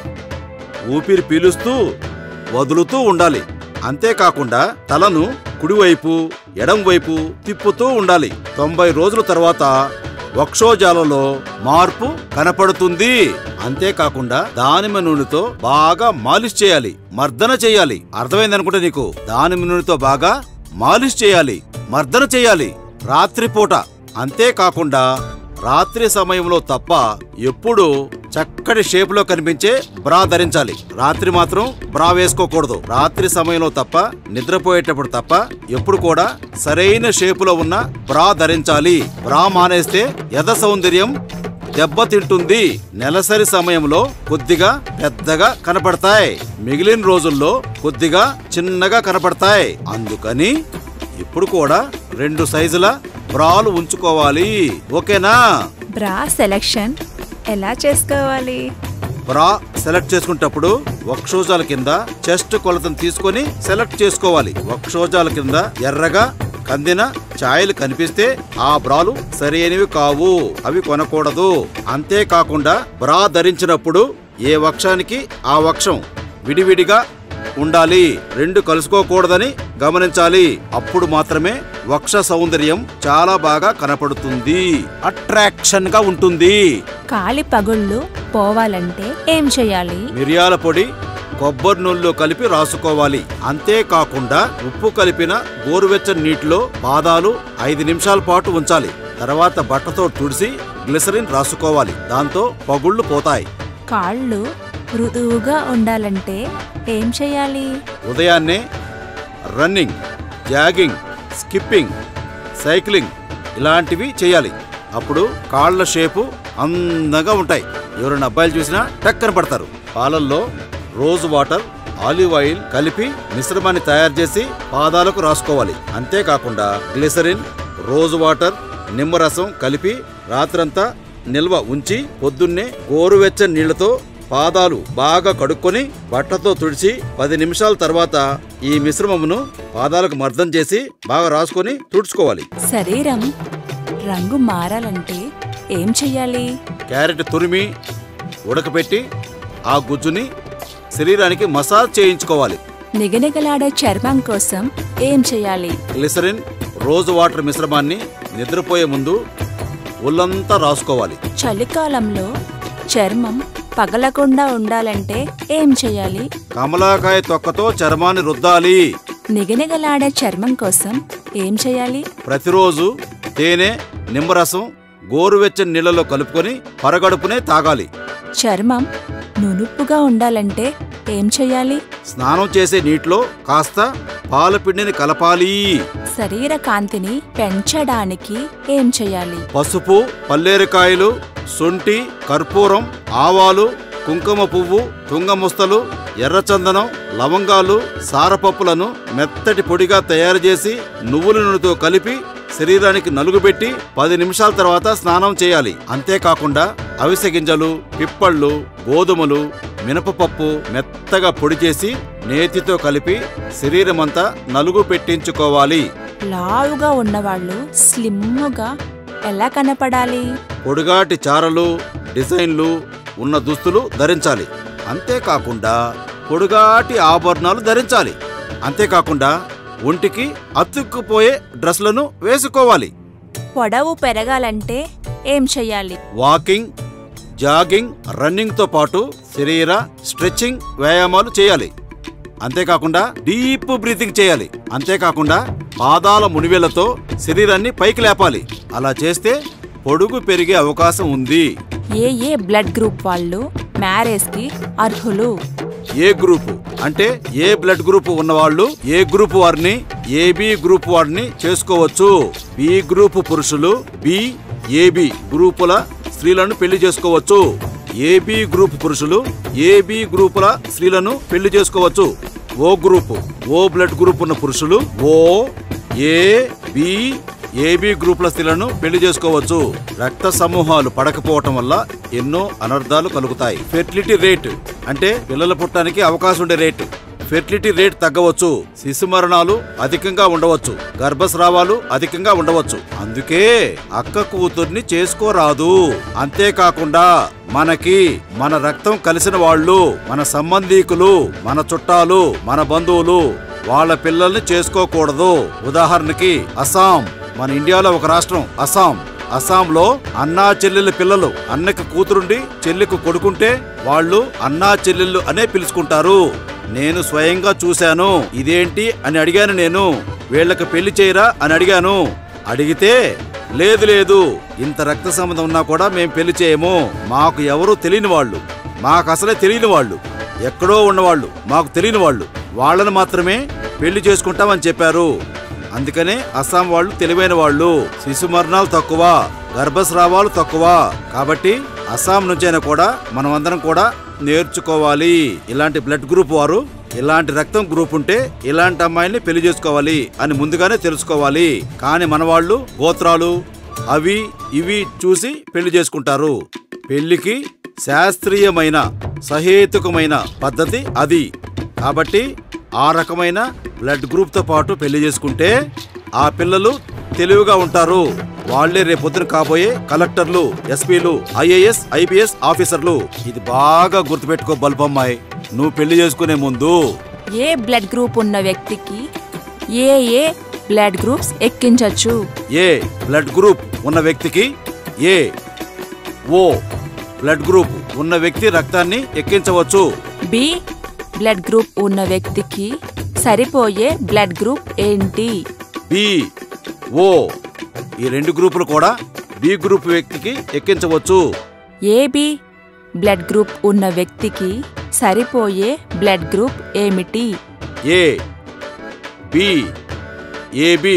ఊపిరి పీలుస్తూ వదులుతూ ఉండాలి అంతేకాకుండా తలను కుడివైపు ఎడం వైపు తిప్పుతూ ఉండాలి తొంభై రోజుల తర్వాత వక్షోజాలలో మార్పు కనపడుతుంది అంతేకాకుండా దానిమ్మ నూనెతో బాగా మాలిష్ చేయాలి మర్దన చేయాలి అర్థమైందనుకుంటే నీకు దానిమ్మ నూనెతో బాగా మాలిష్ చేయాలి మర్దన చేయాలి రాత్రిపూట అంతేకాకుండా రాత్రి సమయంలో తప్ప ఎప్పుడూ చక్కటి షేపులో కనిపించే బ్రా ధరించాలి రాత్రి మాత్రం బ్రా వేసుకోకూడదు రాత్రి సమయంలో తప్ప నిద్రపోయేటప్పుడు తప్ప ఎప్పుడు కూడా సరైన షేపులో ఉన్న బ్రా ధరించాలి బ్రా మానేస్తే యథ సౌందర్యం దెబ్బతింటుంది నెలసరి సమయంలో కొద్దిగా పెద్దగా కనపడతాయి మిగిలిన రోజుల్లో కొద్దిగా చిన్నగా కనపడతాయి అందుకని ఇప్పుడు కూడా రెండు సైజుల బ్రాలు ఉంచుకోవాలి ఓకేనా బ్రా సెలెక్షన్ ఎలా చేసుకోవాలి బ్రా సెలెక్ట్ చేసుకునేటప్పుడు వక్షోజాల కింద చెస్ట్ కొలతను తీసుకొని సెలెక్ట్ చేసుకోవాలి వక్షోజాల కింద ఎర్రగా కందిన ఛాయలు కనిపిస్తే ఆ బ్రాలు సరైనవి కావు అవి కొనకూడదు అంతేకాకుండా బ్రా ధరించినప్పుడు ఏ వక్షానికి ఆ వక్షం విడివిడిగా ఉండాలి రెండు కలుసుకోకూడదని గమనించాలి అప్పుడు మాత్రమే వక్ష సౌందర్యం చాలా బాగా కనపడుతుంది అట్రాక్షన్ గా ఉంటుంది కాలి పగుళ్ళు పోవాలంటే ఏం చెయ్యాలి మిరియాల పొడి కొబ్బరి నూనెలో కలిపి రాసుకోవాలి అంతేకాకుండా ఉప్పు కలిపిన గోరువెచ్చని నీటిలో పాదాలు ఐదు నిమిషాల పాటు ఉంచాలి తర్వాత బట్టతో తుడిసి గ్లిసరిన్ రాసుకోవాలి దాంతో పగుళ్ళు పోతాయి కాళ్ళు మృదువుగా ఉండాలంటే ఏం చెయ్యాలి ఉదయాన్నే రన్నింగ్ జాగింగ్ స్కిప్పింగ్ సైక్లింగ్ ఇలాంటివి చేయాలి అప్పుడు కాళ్ళ షేపు అందంగా ఉంటాయి ఎవరైనా అబ్బాయిలు చూసినా టక్కన పడతారు పాలల్లో రోజ్ వాటర్ ఆలివ్ ఆయిల్ కలిపి మిశ్రమాన్ని తయారు చేసి పాదాలకు రాసుకోవాలి అంతేకాకుండా గ్లిసరిన్ రోజ్ వాటర్ నిమ్మరసం కలిపి రాత్రంతా నిల్వ ఉంచి పొద్దున్నే గోరువెచ్చని నీళ్లతో పాదాలు బాగా కడుక్కొని బట్టతో తుడిచి పది నిమిషాల తర్వాత ఈ మిశ్రమమును పాదాలకు మర్దం చేసి బాగా రాసుకొని తుడుచుకోవాలి శరీరం రంగు మారాలంటే ఏం చెయ్యాలి క్యారెట్ తురిమి ఉడకపెట్టి ఆ గుజ్జుని శరీరానికి మసాజ్ చేయించుకోవాలి నిగనిగలాడే చర్మం కోసం ఏం చెయ్యాలి గ్లిసరిన్ రోజు వాటర్ మిశ్రమాన్ని నిద్రపోయే ముందు ఒళ్ళంతా రాసుకోవాలి చలికాలంలో చర్మం పగలకుండా ఉండాలంటే ఏం చెయ్యాలి కమలాకాయ తొక్కతో చర్మాన్ని రుద్దాలి నిగనిగలాడే చర్మం కోసం ఏం చెయ్యాలి ప్రతిరోజు తేనె నిమ్మరసం గోరువెచ్చని నీళ్ళలో కలుపుకొని పరగడుపునే తాగాలి చర్మం నునుపుగా ఉండాలంటే ఏం చెయ్యాలి స్నానం చేసే నీటిలో కాస్త పాలపిండిని కలపాలి శరీర కాంతిని పెంచడానికి ఏం చెయ్యాలి పసుపు పల్లేరుకాయలు శొంఠి కర్పూరం ఆవాలు కుంకుమ పువ్వు తుంగముస్తలు ఎర్రచందనం లవంగాలు సారపప్పులను మెత్తటి పొడిగా తయారు చేసి నువ్వుల నూనెతో కలిపి శరీరానికి నలుగుబెట్టి పది నిమిషాల తర్వాత స్నానం చేయాలి అంతేకాకుండా అవిసె గింజలు పిప్పళ్ళు గోధుమలు మినపపప్పు మెత్తగా పొడి చేసి నేతితో కలిపి శరీరమంతా నలుగు పెట్టించుకోవాలి లావుగా ఉన్నవాళ్ళు స్లిమ్గా ఎలా కనపడాలి పొడుగాటి చారలు డిజైన్లు ఉన్న దుస్తులు ధరించాలి అంతేకాకుండా పొడుగాటి ఆభరణాలు ధరించాలి అంతేకాకుండా ఒంటికి అతుక్కుపోయే డ్రెస్లను వేసుకోవాలి పొడవు పెరగాలంటే ఏం చెయ్యాలి వాకింగ్ జాగింగ్ రన్నింగ్తో పాటు శరీర స్ట్రెచ్చింగ్ వ్యాయామాలు చేయాలి అంతేకాకుండా డీప్ బ్రీతింగ్ చేయాలి అంతేకాకుండా పాదాల మునివేళ్లతో శరీరాన్ని పైకి లేపాలి అలా చేస్తే పొడుగు పెరిగే అవకాశం ఉంది ఏ ఏ బ్లడ్ గ్రూప్ వాళ్ళు మ్యారేజ్కి అర్హులు ఏ గ్రూపు అంటే ఏ బ్లడ్ గ్రూప్ ఉన్నవాళ్ళు ఏ గ్రూప్ వారిని ఏబి గ్రూప్ వారిని చేసుకోవచ్చు బి గ్రూప్ పురుషులు బి ఏబి గ్రూపుల స్త్రీలను పెళ్లి చేసుకోవచ్చు ఏబి గ్రూప్ పురుషులు ఏబి గ్రూపుల స్త్రీలను పెళ్లి చేసుకోవచ్చు O group O blood group ఉన్న పురుషులు ఓ ఏ బి ఏబి గ్రూపుల స్త్రీలను పెళ్లి చేసుకోవచ్చు రక్త సమూహాలు పడకపోవటం వల్ల ఎన్నో అనర్థాలు కలుగుతాయి ఫెర్టిలిటీ రేట్ అంటే పిల్లలు పుట్టడానికి అవకాశం ఉండే రేటు ఫెర్టిలిటీ రేట్ తగ్గవచ్చు శిశు మరణాలు అధికంగా ఉండవచ్చు గర్భస్రావాలు అధికంగా ఉండవచ్చు అందుకే అక్క కూతుర్ని చేసుకోరాదు అంతేకాకుండా మనకి మన రక్తం కలిసిన వాళ్ళు మన సంబంధీకులు మన చుట్టాలు మన బంధువులు వాళ్ళ పిల్లల్ని చేసుకోకూడదు ఉదాహరణకి అస్సాం మన ఇండియాలో ఒక రాష్ట్రం అస్సాం అస్సాంలో అన్నా చెల్లెళ్ళ పిల్లలు అన్నకి కూతురుండి చెల్లికి కొడుకుంటే వాళ్ళు అన్నా చెల్లెళ్ళు అనే పిలుచుకుంటారు నేను స్వయంగా చూశాను ఇదేంటి అని అడిగాను నేను వీళ్ళకి పెళ్లి చేయరా అని అడిగాను అడిగితే లేదు లేదు ఇంత రక్త సంబంధం ఉన్నా కూడా మేం పెళ్లి చేయము మాకు ఎవరూ తెలియని వాళ్ళు మాకు అసలే తెలియని వాళ్ళు ఎక్కడో ఉన్నవాళ్ళు మాకు తెలియని వాళ్ళు వాళ్ళని మాత్రమే పెళ్లి చేసుకుంటామని చెప్పారు అందుకనే అస్సాం వాళ్ళు తెలివైన వాళ్ళు శిశు మరణాలు తక్కువ గర్భస్రావాలు తక్కువ కాబట్టి అస్సాం నుంచైనా కూడా మనమందరం కూడా నేర్చుకోవాలి ఇలాంటి బ్లడ్ గ్రూప్ వారు ఇలాంటి రక్తం గ్రూప్ ఉంటే ఇలాంటి అమ్మాయిని పెళ్లి చేసుకోవాలి అని ముందుగానే తెలుసుకోవాలి కానీ మన వాళ్ళు గోత్రాలు అవి ఇవి చూసి పెళ్లి చేసుకుంటారు పెళ్లికి శాస్త్రీయమైన సహేతుకమైన పద్ధతి అది కాబట్టి ఆ రకమైన బ్లడ్ గ్రూప్తో పాటు పెళ్లి చేసుకుంటే ఆ పిల్లలు తెలివిగా ఉంటారు వాళ్లే రేపొద్దున కాబోయే కలెక్టర్లు ఎస్పీలు ఐఏఎస్ ఐపీఎస్ ఆఫీసర్లు ఇది బాగా గుర్తుపెట్టుకో బల్బమ్మాయి నువ్వు పెళ్లి చేసుకునే ముందు ఏ బ్లడ్ గ్రూప్ ఉన్న వ్యక్తికి ఏ ఏ బ్లడ్ గ్రూప్స్ ఎక్కించవచ్చు ఏ బ్లడ్ గ్రూప్ ఉన్న వ్యక్తికి ఏ ఓ బ్లడ్ గ్రూప్ ఉన్న వ్యక్తి రక్తాన్ని ఎక్కించవచ్చు బి బ్లడ్ గ్రూప్ ఉన్న వ్యక్తికి సరిపోయే బ్లడ్ గ్రూప్ ఏంటి బి ఓ ఈ రెండు గ్రూపులు కూడా బి గ్రూప్ వ్యక్తికి ఎక్కించవచ్చు ఏబి బ్లడ్ గ్రూప్ ఉన్న వ్యక్తికి సరిపోయే బ్లడ్ గ్రూప్ ఏమిటి ఏ బి ఏబి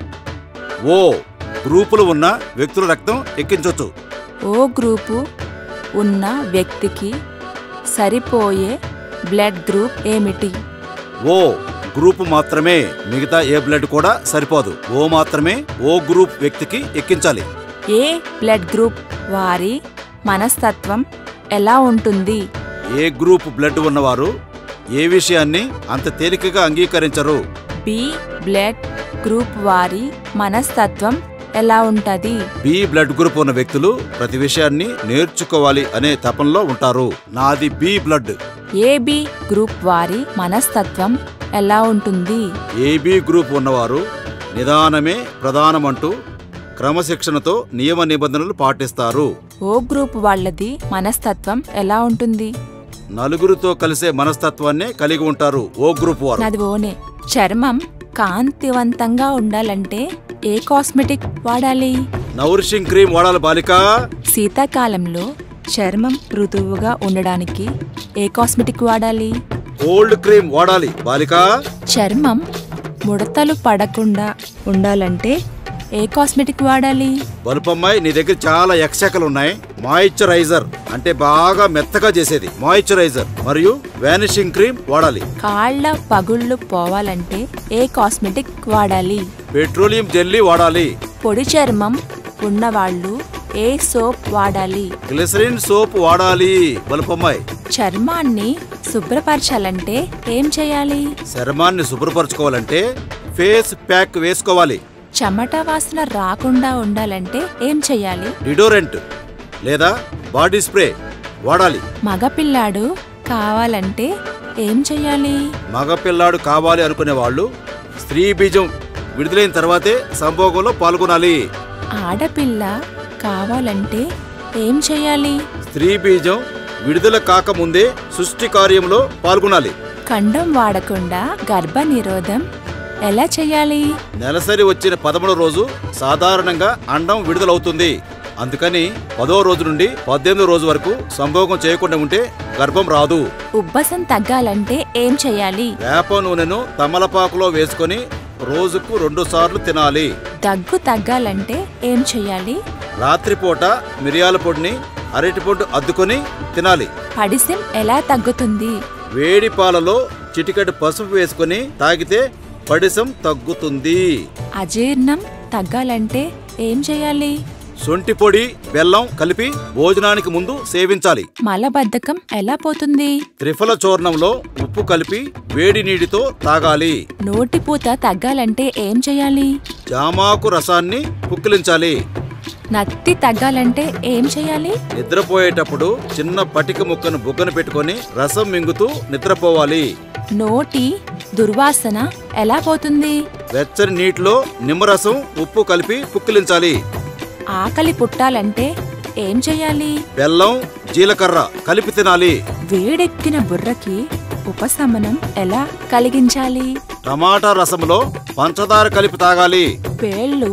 ఓ గ్రూపులు ఉన్న వ్యక్తుల రక్తం ఎక్కించవచ్చు ఓ గ్రూపు ఉన్న వ్యక్తికి సరిపోయే బ్లడ్ గ్రూప్ ఏమిటి ఓ గ్రూప్ మాత్రమే మిగతా ఏ బ్లడ్ కూడా సరిపోదు ఓ మాత్రమే ఓ గ్రూప్ వ్యక్తికి ఎక్కించాలి ఏ బ్లడ్ గ్రూప్ వారి మనస్తత్వం ఎలా ఉంటుంది ఏ గ్రూప్ బ్లడ్ ఉన్నవారు ఏ విషయాన్ని అంత తేలికగా అంగీకరించరు బి బ్లడ్ గ్రూప్ వారి మనస్తత్వం ఎలా ఉంటది బి బ్లడ్ గ్రూప్ ఉన్న వ్యక్తులు ప్రతి విషయాన్ని నేర్చుకోవాలి అనే తపంలో ఉంటారు నాది బి బ్లడ్ ఏబి గ్రూప్ వారి మనస్తత్వం ఎలా ఉంటుంది ఏబి గ్రూప్ ఉన్నవారు నిదానమే ప్రధానమంటూ క్రమశిక్షణతో నియమ నిబంధనలు పాటిస్తారు ఓ గ్రూప్ వాళ్ళది మనస్తత్వం ఎలా ఉంటుంది నలుగురితో కలిసే మనస్తత్వాన్నే కలిగి ఉంటారు ఓ గ్రూప్ వారు నాది ఓనే చర్మం కాంతివంతంగా ఉండాలంటే ఏ కాస్మెటిక్ వాడాలి నౌరిషింగ్ క్రీమ్ వాడాలి బాలిక శీతాకాలంలో చర్మం మృదువుగా ఉండడానికి ఏ కాస్మెటిక్ వాడాలి కోల్డ్ క్రీమ్ వాడాలి బాలిక చర్మం ముడతలు పడకుండా ఉండాలంటే ఏ కాస్మెటిక్ వాడాలి బలుపమ్మాయి నీ దగ్గర చాలా ఎక్సెకలు ఉన్నాయి మాయిశ్చరైజర్ అంటే బాగా మెత్తగా చేసేది మాయిశ్చరైజర్ మరియు వానిషింగ్ క్రీమ్ వాడాలి కాళ్ళ పగుళ్ళు పోవాలంటే ఏ కాస్మెటిక్ వాడాలి పెట్రోలియం జెల్లీ వాడాలి పొడి చర్మం ఉన్నవాళ్ళు ఏ సోప్ వాడాలి గ్లిసరిన్ సోప్ వాడాలి బలుపమ్మాయి చర్మాన్ని శుభ్రపరచాలంటే ఏం చేయాలి చర్మాన్ని శుభ్రపరచుకోవాలంటే ఫేస్ ప్యాక్ వేసుకోవాలి చెమట వాసన రాకుండా ఉండాలంటే ఏం చేయాలి డిడోరెంట్ లేదా బాడీ స్ప్రే వాడాలి మగపిల్లాడు కావాలంటే ఏం చేయాలి మగపిల్లాడు కావాలి అనుకునే వాళ్ళు స్త్రీ బీజం విడుదలైన తర్వాతే సంభోగంలో పాల్గొనాలి ఆడపిల్ల కావాలంటే ఏం చేయాలి స్త్రీ బీజం విడుదల కాకముందే సృష్టి కార్యంలో పాల్గొనాలి కండం వాడకుండా గర్భ నిరోధం ఎలా చేయాలి నెలసరి వచ్చిన పదమూడో రోజు సాధారణంగా అండం విడుదలవుతుంది అందుకని పదో రోజు నుండి పద్దెనిమిదో రోజు వరకు సంభోగం చేయకుండా ఉంటే గర్భం రాదు ఉబ్బసం తగ్గాలంటే ఏం చేయాలి వేప నూనెను తమలపాకులో వేసుకొని రోజుకు రెండు సార్లు తినాలి దగ్గు తగ్గాలంటే ఏం చేయాలి రాత్రిపూట మిరియాల పొడిని అరటి పొట్టు అద్దుకొని తినాలి పడిసెం ఎలా తగ్గుతుంది వేడి పాలలో చిటికెడు పసుపు వేసుకొని తాగితే పడిసం తగ్గుతుంది అజీర్ణం తగ్గాలంటే ఏం చేయాలి సొంటి పొడి బెల్లం కలిపి భోజనానికి ముందు సేవించాలి మలబద్ధకం ఎలా పోతుంది త్రిఫల చూర్ణంలో ఉప్పు కలిపి వేడి నీటితో తాగాలి నోటిపూత తగ్గాలంటే ఏం చేయాలి జామాకు రసాన్ని పుక్కిలించాలి నత్తి తగ్గాలంటే ఏం చేయాలి నిద్రపోయేటప్పుడు చిన్న పటిక ముక్కను బుగ్గన పెట్టుకొని రసం మింగుతూ నిద్రపోవాలి నోటి దుర్వాసన ఎలా పోతుంది వెచ్చని నీటిలో నిమ్మరసం ఉప్పు కలిపి పుక్కిలించాలి ఆకలి పుట్టాలంటే ఏం చేయాలి బెల్లం జీలకర్ర కలిపి తినాలి వేడెక్కిన బుర్రకి ఉపశమనం ఎలా కలిగించాలి టమాటా రసంలో పంచదార కలిపి తాగాలి వేళ్ళు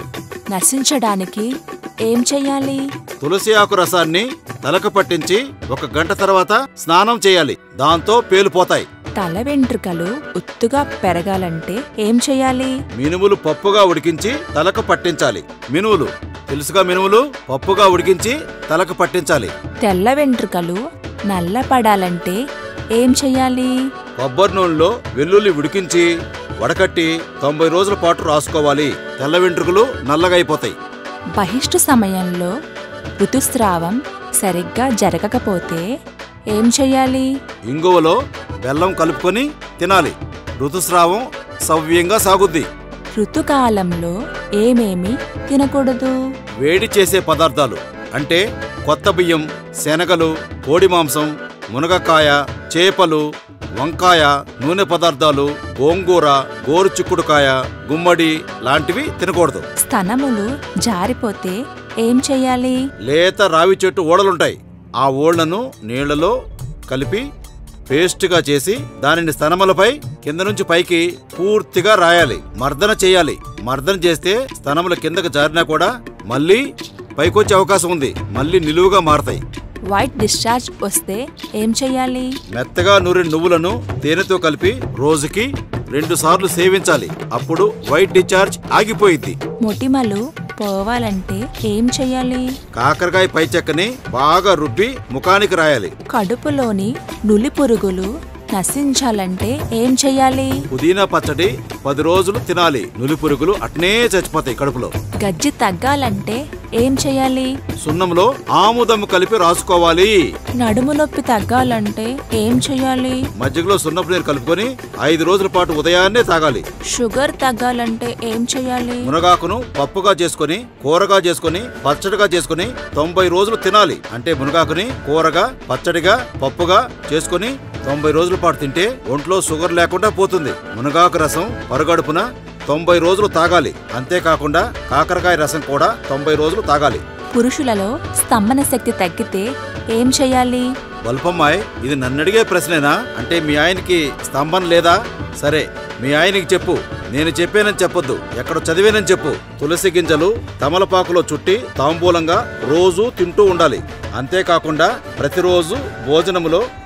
నశించడానికి ఏం చెయ్యాలి తులసి ఆకు రసాన్ని తలకు పట్టించి ఒక గంట తర్వాత స్నానం చేయాలి దాంతో పేలిపోతాయి తల వెంట్రుకలు ఉత్తుగా పెరగాలంటే ఏం చెయ్యాలి మినుములు పప్పుగా ఉడికించి తలకు పట్టించాలి మినుములు తెలుసుగా మినుములు పప్పుగా ఉడికించి తలకు పట్టించాలి తెల్ల వెంట్రుకలు నల్లపడాలంటే ఏం చెయ్యాలి కొబ్బరి నూనెలో వెల్లుల్లి ఉడికించి వడకట్టి తొంభై రోజుల పాటు రాసుకోవాలి తెల్ల వెంట్రుకలు నల్లగా అయిపోతాయి బహిష్టు సమయంలో ఋతుస్రావం సరిగ్గా జరగకపోతే ఏం చెయ్యాలి ఇంగువలో బెల్లం కలుపుకొని తినాలి ఋతుస్రావం సవ్యంగా సాగుద్ది ఋతుకాలంలో ఏమేమి తినకూడదు వేడి చేసే పదార్థాలు అంటే కొత్త బియ్యం శనగలు కోడి మాంసం మునగకాయ చేపలు వంకాయ నూనె పదార్థాలు గోంగూర గోరు చిక్కుడుకాయ గుమ్మడి లాంటివి తినకూడదు స్తనములు జారిపోతే ఏం చెయ్యాలి లేత రావి చెట్టు ఓడలుంటాయి ఆ ఓళ్లను నీళ్లలో కలిపి పేస్ట్గా చేసి దానిని స్తనములపై కింద నుంచి పైకి పూర్తిగా రాయాలి మర్దన చేయాలి మర్దన చేస్తే స్తనముల కిందకు జారినా కూడా మళ్ళీ పైకొచ్చే అవకాశం ఉంది మళ్ళీ నిలువుగా మారతాయి వైట్ డిశ్చార్జ్ వస్తే ఏం చెయ్యాలి మెత్తగా నూరిన నువ్వులను తేనెతో కలిపి రోజుకి రెండు సార్లు సేవించాలి అప్పుడు వైట్ డిశ్చార్జ్ ఆగిపోయింది మొటిమలు పోవాలంటే ఏం చెయ్యాలి కాకరకాయ పై చెక్కని బాగా రుబ్బి ముఖానికి రాయాలి కడుపులోని నులి పురుగులు నశించాలంటే ఏం చెయ్యాలి పుదీనా పచ్చడి పది రోజులు తినాలి నులి పురుగులు అట్నే చచ్చిపోతాయి కడుపులో గజ్జి తగ్గాలంటే ఏం చెయ్యాలి సున్నంలో ఆముదము కలిపి రాసుకోవాలి నడుము నొప్పి తగ్గాలంటే ఏం చెయ్యాలి మజ్జిగలో సున్నపు నీరు కలుపుకొని ఐదు రోజుల పాటు ఉదయాన్నే తాగాలి షుగర్ తగ్గాలంటే ఏం చెయ్యాలి మునగాకును పప్పుగా చేసుకొని కూరగా చేసుకొని పచ్చడిగా చేసుకొని తొంభై రోజులు తినాలి అంటే మునగాకుని కూరగా పచ్చడిగా పప్పుగా చేసుకొని తొంభై రోజుల పాటు తింటే ఒంట్లో షుగర్ లేకుండా పోతుంది మునగాకు రసం పరుగడుపున తొంభై రోజులు తాగాలి అంతేకాకుండా కాకరకాయ రసం కూడా తొంభై రోజులు తాగాలి పురుషులలో స్తంభన శక్తి తగ్గితే ఏం చెయ్యాలి వల్పమ్మాయ్ ఇది నన్నడిగే ప్రశ్నేనా అంటే మీ ఆయనకి స్తంభం లేదా సరే మీ ఆయనకి చెప్పు నేను చెప్పానని చెప్పొద్దు ఎక్కడ చదివానని చెప్పు తులసి గింజలు తమలపాకులో చుట్టి తాంబూలంగా రోజు తింటూ ఉండాలి అంతేకాకుండా ప్రతిరోజు భోజనములో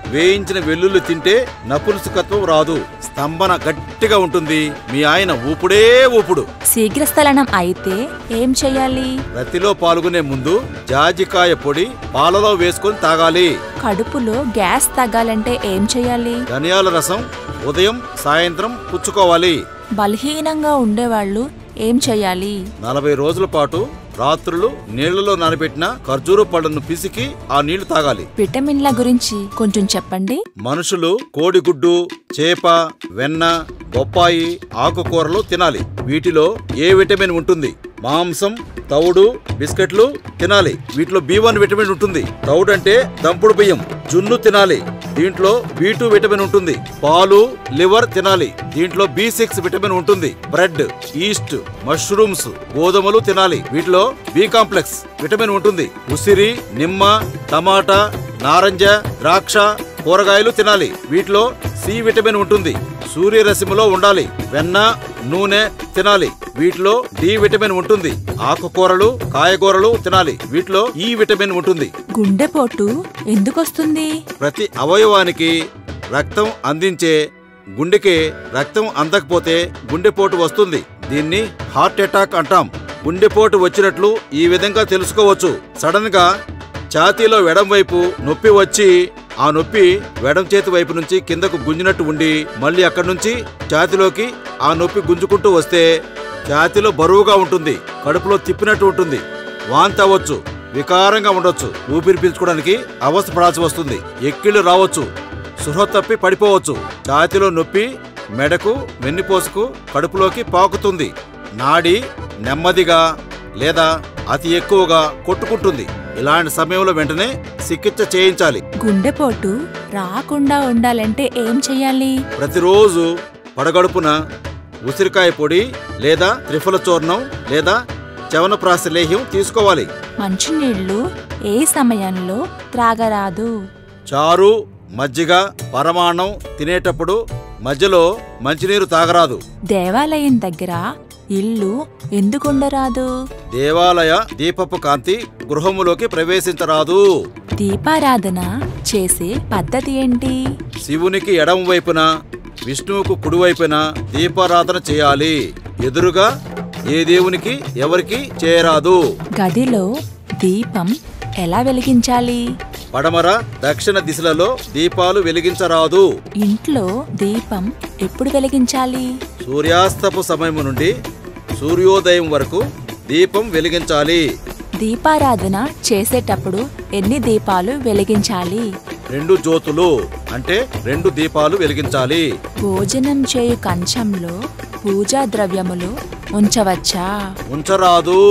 వేయించిన వెల్లుల్లి తింటే నపుంసకత్వం రాదు స్తంభన గట్టిగా ఉంటుంది మీ ఆయన ఊపుడే ఊపుడు శీఘ్రస్థలనం అయితే ఏం చెయ్యాలి రతిలో పాల్గొనే ముందు జాజికాయ పొడి పాలలో వేసుకొని తాగాలి కడుపులో గ్యాస్ తగ్గాలంటే ఏం చెయ్యాలి ధనియాల రసం ఉదయం సాయంత్రం పుచ్చుకోవాలి బలహీనంగా ఉండేవాళ్ళు ఏం చెయ్యాలి నలభై రోజుల పాటు రాత్రులు నీళ్లలో నానబెట్టిన ఖర్జూర పళ్ళను పిసికి ఆ నీళ్లు తాగాలి విటమిన్ల గురించి కొంచెం చెప్పండి మనుషులు కోడిగుడ్డు చేప వెన్న బొప్పాయి ఆకుకూరలు తినాలి వీటిలో ఏ విటమిన్ ఉంటుంది మాంసం తౌడు బిస్కెట్లు తినాలి వీటిలో బి వన్ విటమిన్ ఉంటుంది తౌడు అంటే దంపుడు బియ్యం జున్ను తినాలి దీంట్లో బి టూ విటమిన్ ఉంటుంది పాలు లివర్ తినాలి దీంట్లో బి సిక్స్ విటమిన్ ఉంటుంది బ్రెడ్ ఈస్ట్ మష్రూమ్స్ గోధుమలు తినాలి వీటిలో బి కాంప్లెక్స్ విటమిన్ ఉంటుంది ఉసిరి నిమ్మ టమాటా నారంజ ద్రాక్ష కూరగాయలు తినాలి వీటిలో సి విటమిన్ ఉంటుంది సూర్యరశ్మిలో ఉండాలి వెన్న నూనె తినాలి వీటిలో డి విటమిన్ ఉంటుంది ఆకుకూరలు కాయగూరలు తినాలి వీటిలో ఈ విటమిన్ ఉంటుంది గుండెపోటు ఎందుకొస్తుంది ప్రతి అవయవానికి రక్తం అందించే గుండెకి రక్తం అందకపోతే గుండెపోటు వస్తుంది దీన్ని హార్ట్ అటాక్ అంటాం గుండెపోటు వచ్చినట్లు ఈ విధంగా తెలుసుకోవచ్చు సడన్ గా ఛాతీలో ఎడం వైపు నొప్పి వచ్చి ఆ నొప్పి ఎడం చేతి వైపు నుంచి కిందకు గుంజినట్టు ఉండి మళ్ళీ అక్కడి నుంచి ఛాతిలోకి ఆ నొప్పి గుంజుకుంటూ వస్తే ఛాతీలో బరువుగా ఉంటుంది కడుపులో తిప్పినట్టు ఉంటుంది వాంతి అవ్వచ్చు వికారంగా ఉండొచ్చు ఊపిరి పీల్చుకోవడానికి అవస్థ పడాల్సి వస్తుంది ఎక్కిళ్ళు రావచ్చు సుహృ తప్పి పడిపోవచ్చు ఛాతిలో నొప్పి మెడకు వెన్నుపోసుకు కడుపులోకి పాకుతుంది నాడి నెమ్మదిగా లేదా అతి ఎక్కువగా కొట్టుకుంటుంది ఇలాంటి సమయంలో వెంటనే చికిత్స చేయించాలి గుండెపోటు రాకుండా ఉండాలంటే ఏం చెయ్యాలి ప్రతిరోజు పడగడుపున ఉసిరికాయ పొడి లేదా త్రిఫల చూర్ణం లేదా చవనప్రాస లేహ్యం తీసుకోవాలి మంచినీళ్లు ఏ సమయంలో త్రాగరాదు చారు మజ్జిగ పరమాన్నం తినేటప్పుడు మధ్యలో మంచినీరు తాగరాదు దేవాలయం దగ్గర ఇల్లు ఎందుకుండరాదు దేవాలయ దీపపు కాంతి గృహములోకి ప్రవేశించరాదు దీపారాధన చేసే పద్ధతి ఏంటి శివునికి ఎడమ వైపున విష్ణువుకు కుడివైపున దీపారాధన చేయాలి ఎదురుగా ఏ దేవునికి ఎవరికి చేయరాదు గదిలో దీపం ఎలా వెలిగించాలి పడమర దక్షిణ దిశలలో దీపాలు వెలిగించరాదు ఇంట్లో దీపం ఎప్పుడు వెలిగించాలి సూర్యాస్తపు సమయం నుండి సూర్యోదయం వరకు దీపం వెలిగించాలి దీపారాధన చేసేటప్పుడు ఎన్ని దీపాలు వెలిగించాలి రెండు జ్యోతులు అంటే రెండు దీపాలు వెలిగించాలి భోజనం చేయు కంచంలో పూజా ద్రవ్యములు ఉంచవచ్చా ఉంచరాదు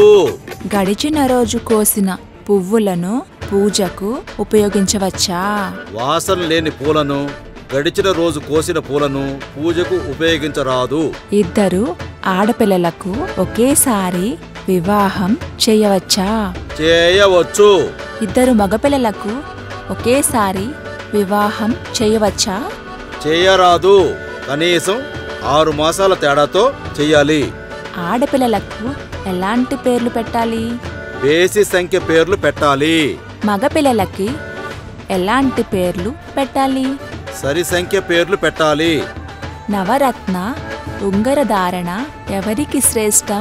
గడిచిన రోజు కోసిన పువ్వులను పూజకు ఉపయోగించవచ్చా వాసన లేని పూలను గడిచిన రోజు కోసిన పూలను పూజకు ఉపయోగించరాదు ఇద్దరు ఆడపిల్లలకు ఒకేసారి వివాహం చేయవచ్చా చేయవచ్చు ఇద్దరు మగపిల్లలకు ఒకేసారి వివాహం చేయవచ్చా చేయరాదు కనీసం ఆరు మాసాల తేడాతో చెయ్యాలి ఆడపిల్లలకు ఎలాంటి పేర్లు పెట్టాలి బేసి సంఖ్య పేర్లు పెట్టాలి మగపిల్లలకి ఎలాంటి పేర్లు పెట్టాలి సరి సంఖ్య పేర్లు పెట్టాలి నవరత్న ఉంగర ధారణ ఎవరికి శ్రేష్టం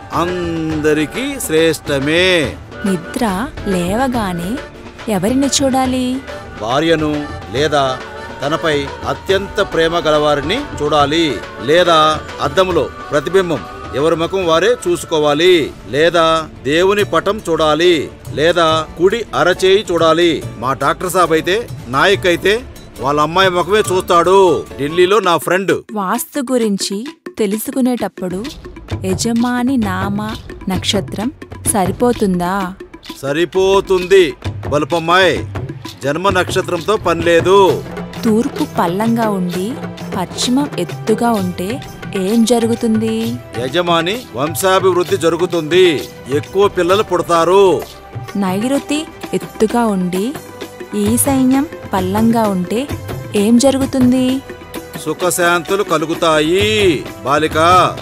అందరికీ శ్రేష్టమే నిద్ర లేవగానే ఎవరిని చూడాలి భార్యను లేదా తనపై అత్యంత ప్రేమ గలవారిని చూడాలి లేదా అద్దంలో ప్రతిబింబం ఎవరి ముఖం వారే చూసుకోవాలి లేదా దేవుని పటం చూడాలి లేదా కుడి అరచేయి చూడాలి మా డాక్టర్ సాబ్ అయితే నాయక్ అయితే వాళ్ళ అమ్మాయి ముఖమే చూస్తాడు ఢిల్లీలో నా ఫ్రెండ్ వాస్తు గురించి తెలుసుకునేటప్పుడు యజమాని నామ నక్షత్రం సరిపోతుందా సరిపోతుంది బలుపమ్మాయి జన్మ నక్షత్రంతో పనిలేదు తూర్పు పల్లంగా ఉండి పశ్చిమం ఎత్తుగా ఉంటే ఏం జరుగుతుంది యజమాని వంశాభివృద్ధి జరుగుతుంది ఎక్కువ పిల్లలు పుడతారు నైరుతి ఎత్తుగా ఉండి ఈ సైన్యం పల్లంగా ఉంటే ఏం జరుగుతుంది సుఖశాంతులు కలుగుతాయి బాలిక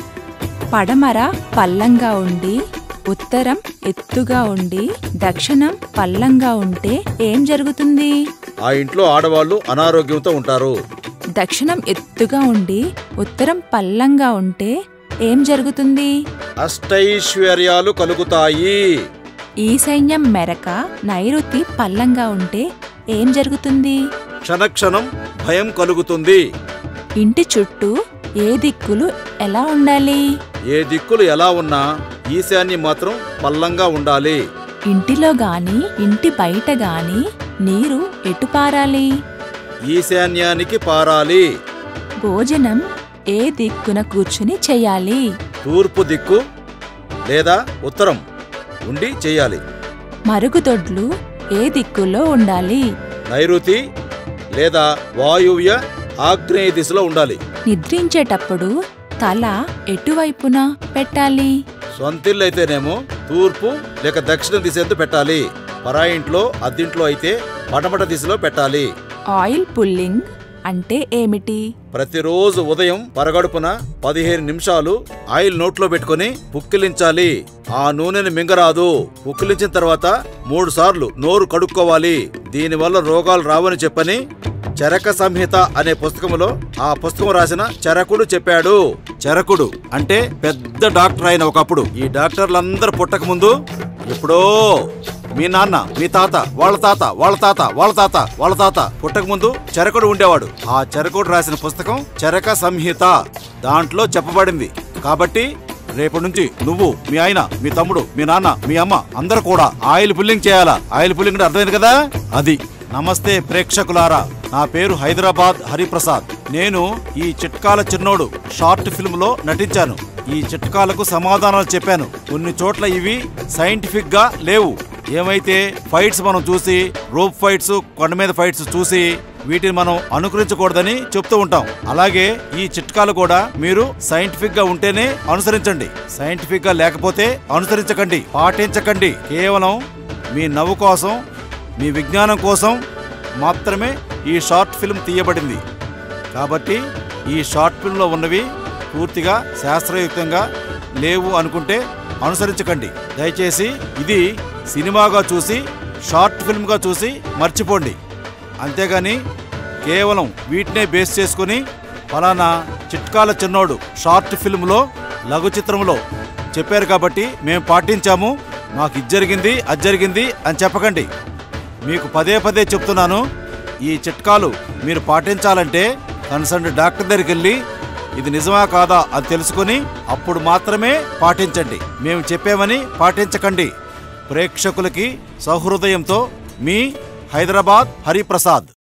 పడమర పల్లంగా ఉండి ఉత్తరం ఎత్తుగా ఉండి దక్షిణం పల్లంగా ఉంటే ఏం జరుగుతుంది ఆ ఇంట్లో ఆడవాళ్ళు అనారోగ్యంతో ఉంటారు దక్షిణం ఎత్తుగా ఉండి ఉత్తరం పల్లంగా ఉంటే ఏం జరుగుతుంది అష్టైశ్వర్యాలు కలుగుతాయి ఈశైన్యం మెరక నైరుతి పల్లంగా ఉంటే ఏం జరుగుతుంది క్షణక్షణం భయం కలుగుతుంది ఇంటి చుట్టూ ఏ దిక్కులు ఎలా ఉండాలి ఏ దిక్కులు ఎలా ఉన్నా ఈశాన్యం మాత్రం పల్లంగా ఉండాలి ఇంటిలో గాని ఇంటి బయట గాని నీరు ఎటు పారాలి ఈశాన్యానికి పారాలి భోజనం ఏ దిక్కున కూర్చుని చెయ్యాలి తూర్పు దిక్కు లేదా ఉత్తరం ఉండి చేయాలి మరుగుదొడ్లు ఏ దిక్కులో ఉండాలి నైరుతి లేదా వాయువ్య ఆగ్నేయ దిశలో ఉండాలి నిద్రించేటప్పుడు తల ఎటువైపున పెట్టాలి సొంతిల్లు అయితేనేమో తూర్పు లేక దక్షిణ దిశ ఎందు పెట్టాలి పరాయింట్లో అద్దింట్లో అయితే పడమట దిశలో పెట్టాలి ఆయిల్ పుల్లింగ్ అంటే ఏమిటి ప్రతిరోజు ఉదయం పరగడుపున పదిహేను నిమిషాలు ఆయిల్ నోట్లో పెట్టుకొని పుక్కిలించాలి ఆ నూనెని మింగరాదు పుక్కిలించిన తర్వాత మూడు సార్లు నోరు కడుక్కోవాలి దీనివల్ల రోగాలు రావని చెప్పని చరక సంహిత అనే పుస్తకములో ఆ పుస్తకం రాసిన చరకుడు చెప్పాడు చరకుడు అంటే పెద్ద డాక్టర్ అయిన ఒకప్పుడు ఈ డాక్టర్లందరూ పుట్టక ముందు ఎప్పుడో మీ నాన్న మీ తాత వాళ్ళ తాత వాళ్ళ తాత వాళ్ళ తాత వాళ్ళ తాత పుట్టక ముందు చరకుడు ఉండేవాడు ఆ చరకుడు రాసిన పుస్తకం చరక సంహిత దాంట్లో చెప్పబడింది కాబట్టి రేపటి నుంచి నువ్వు మీ ఆయన మీ తమ్ముడు మీ నాన్న మీ అమ్మ అందరూ కూడా ఆయిల్ పుల్లింగ్ చేయాలా ఆయిల్ పుల్లింగ్ అంటే అర్థమైంది కదా అది నమస్తే ప్రేక్షకులారా నా పేరు హైదరాబాద్ హరిప్రసాద్ నేను ఈ చిట్కాల చిన్నోడు షార్ట్ ఫిల్మ్ లో నటించాను ఈ చిట్కాలకు సమాధానాలు చెప్పాను కొన్ని చోట్ల ఇవి సైంటిఫిక్ గా లేవు ఏమైతే ఫైట్స్ మనం చూసి రోప్ ఫైట్స్ కొండ మీద ఫైట్స్ చూసి వీటిని మనం అనుకరించకూడదని చెప్తూ ఉంటాం అలాగే ఈ చిట్కాలు కూడా మీరు సైంటిఫిక్ గా ఉంటేనే అనుసరించండి సైంటిఫిక్ గా లేకపోతే అనుసరించకండి పాటించకండి కేవలం మీ నవ్వు కోసం మీ విజ్ఞానం కోసం మాత్రమే ఈ షార్ట్ ఫిల్మ్ తీయబడింది కాబట్టి ఈ షార్ట్ ఫిల్మ్లో ఉన్నవి పూర్తిగా శాస్త్రయుక్తంగా లేవు అనుకుంటే అనుసరించకండి దయచేసి ఇది సినిమాగా చూసి షార్ట్ ఫిల్మ్గా చూసి మర్చిపోండి అంతేగాని కేవలం వీటినే బేస్ చేసుకుని ఫలానా చిట్కాల చిన్నోడు షార్ట్ ఫిల్మ్లో లఘు చిత్రంలో చెప్పారు కాబట్టి మేము పాటించాము మాకు ఇది జరిగింది అది జరిగింది అని చెప్పకండి మీకు పదే పదే చెప్తున్నాను ఈ చిట్కాలు మీరు పాటించాలంటే కన్సర్న్ డాక్టర్ దగ్గరికి వెళ్ళి ఇది నిజమా కాదా అని తెలుసుకుని అప్పుడు మాత్రమే పాటించండి మేము చెప్పామని పాటించకండి ప్రేక్షకులకి సహృదయంతో మీ హైదరాబాద్ హరిప్రసాద్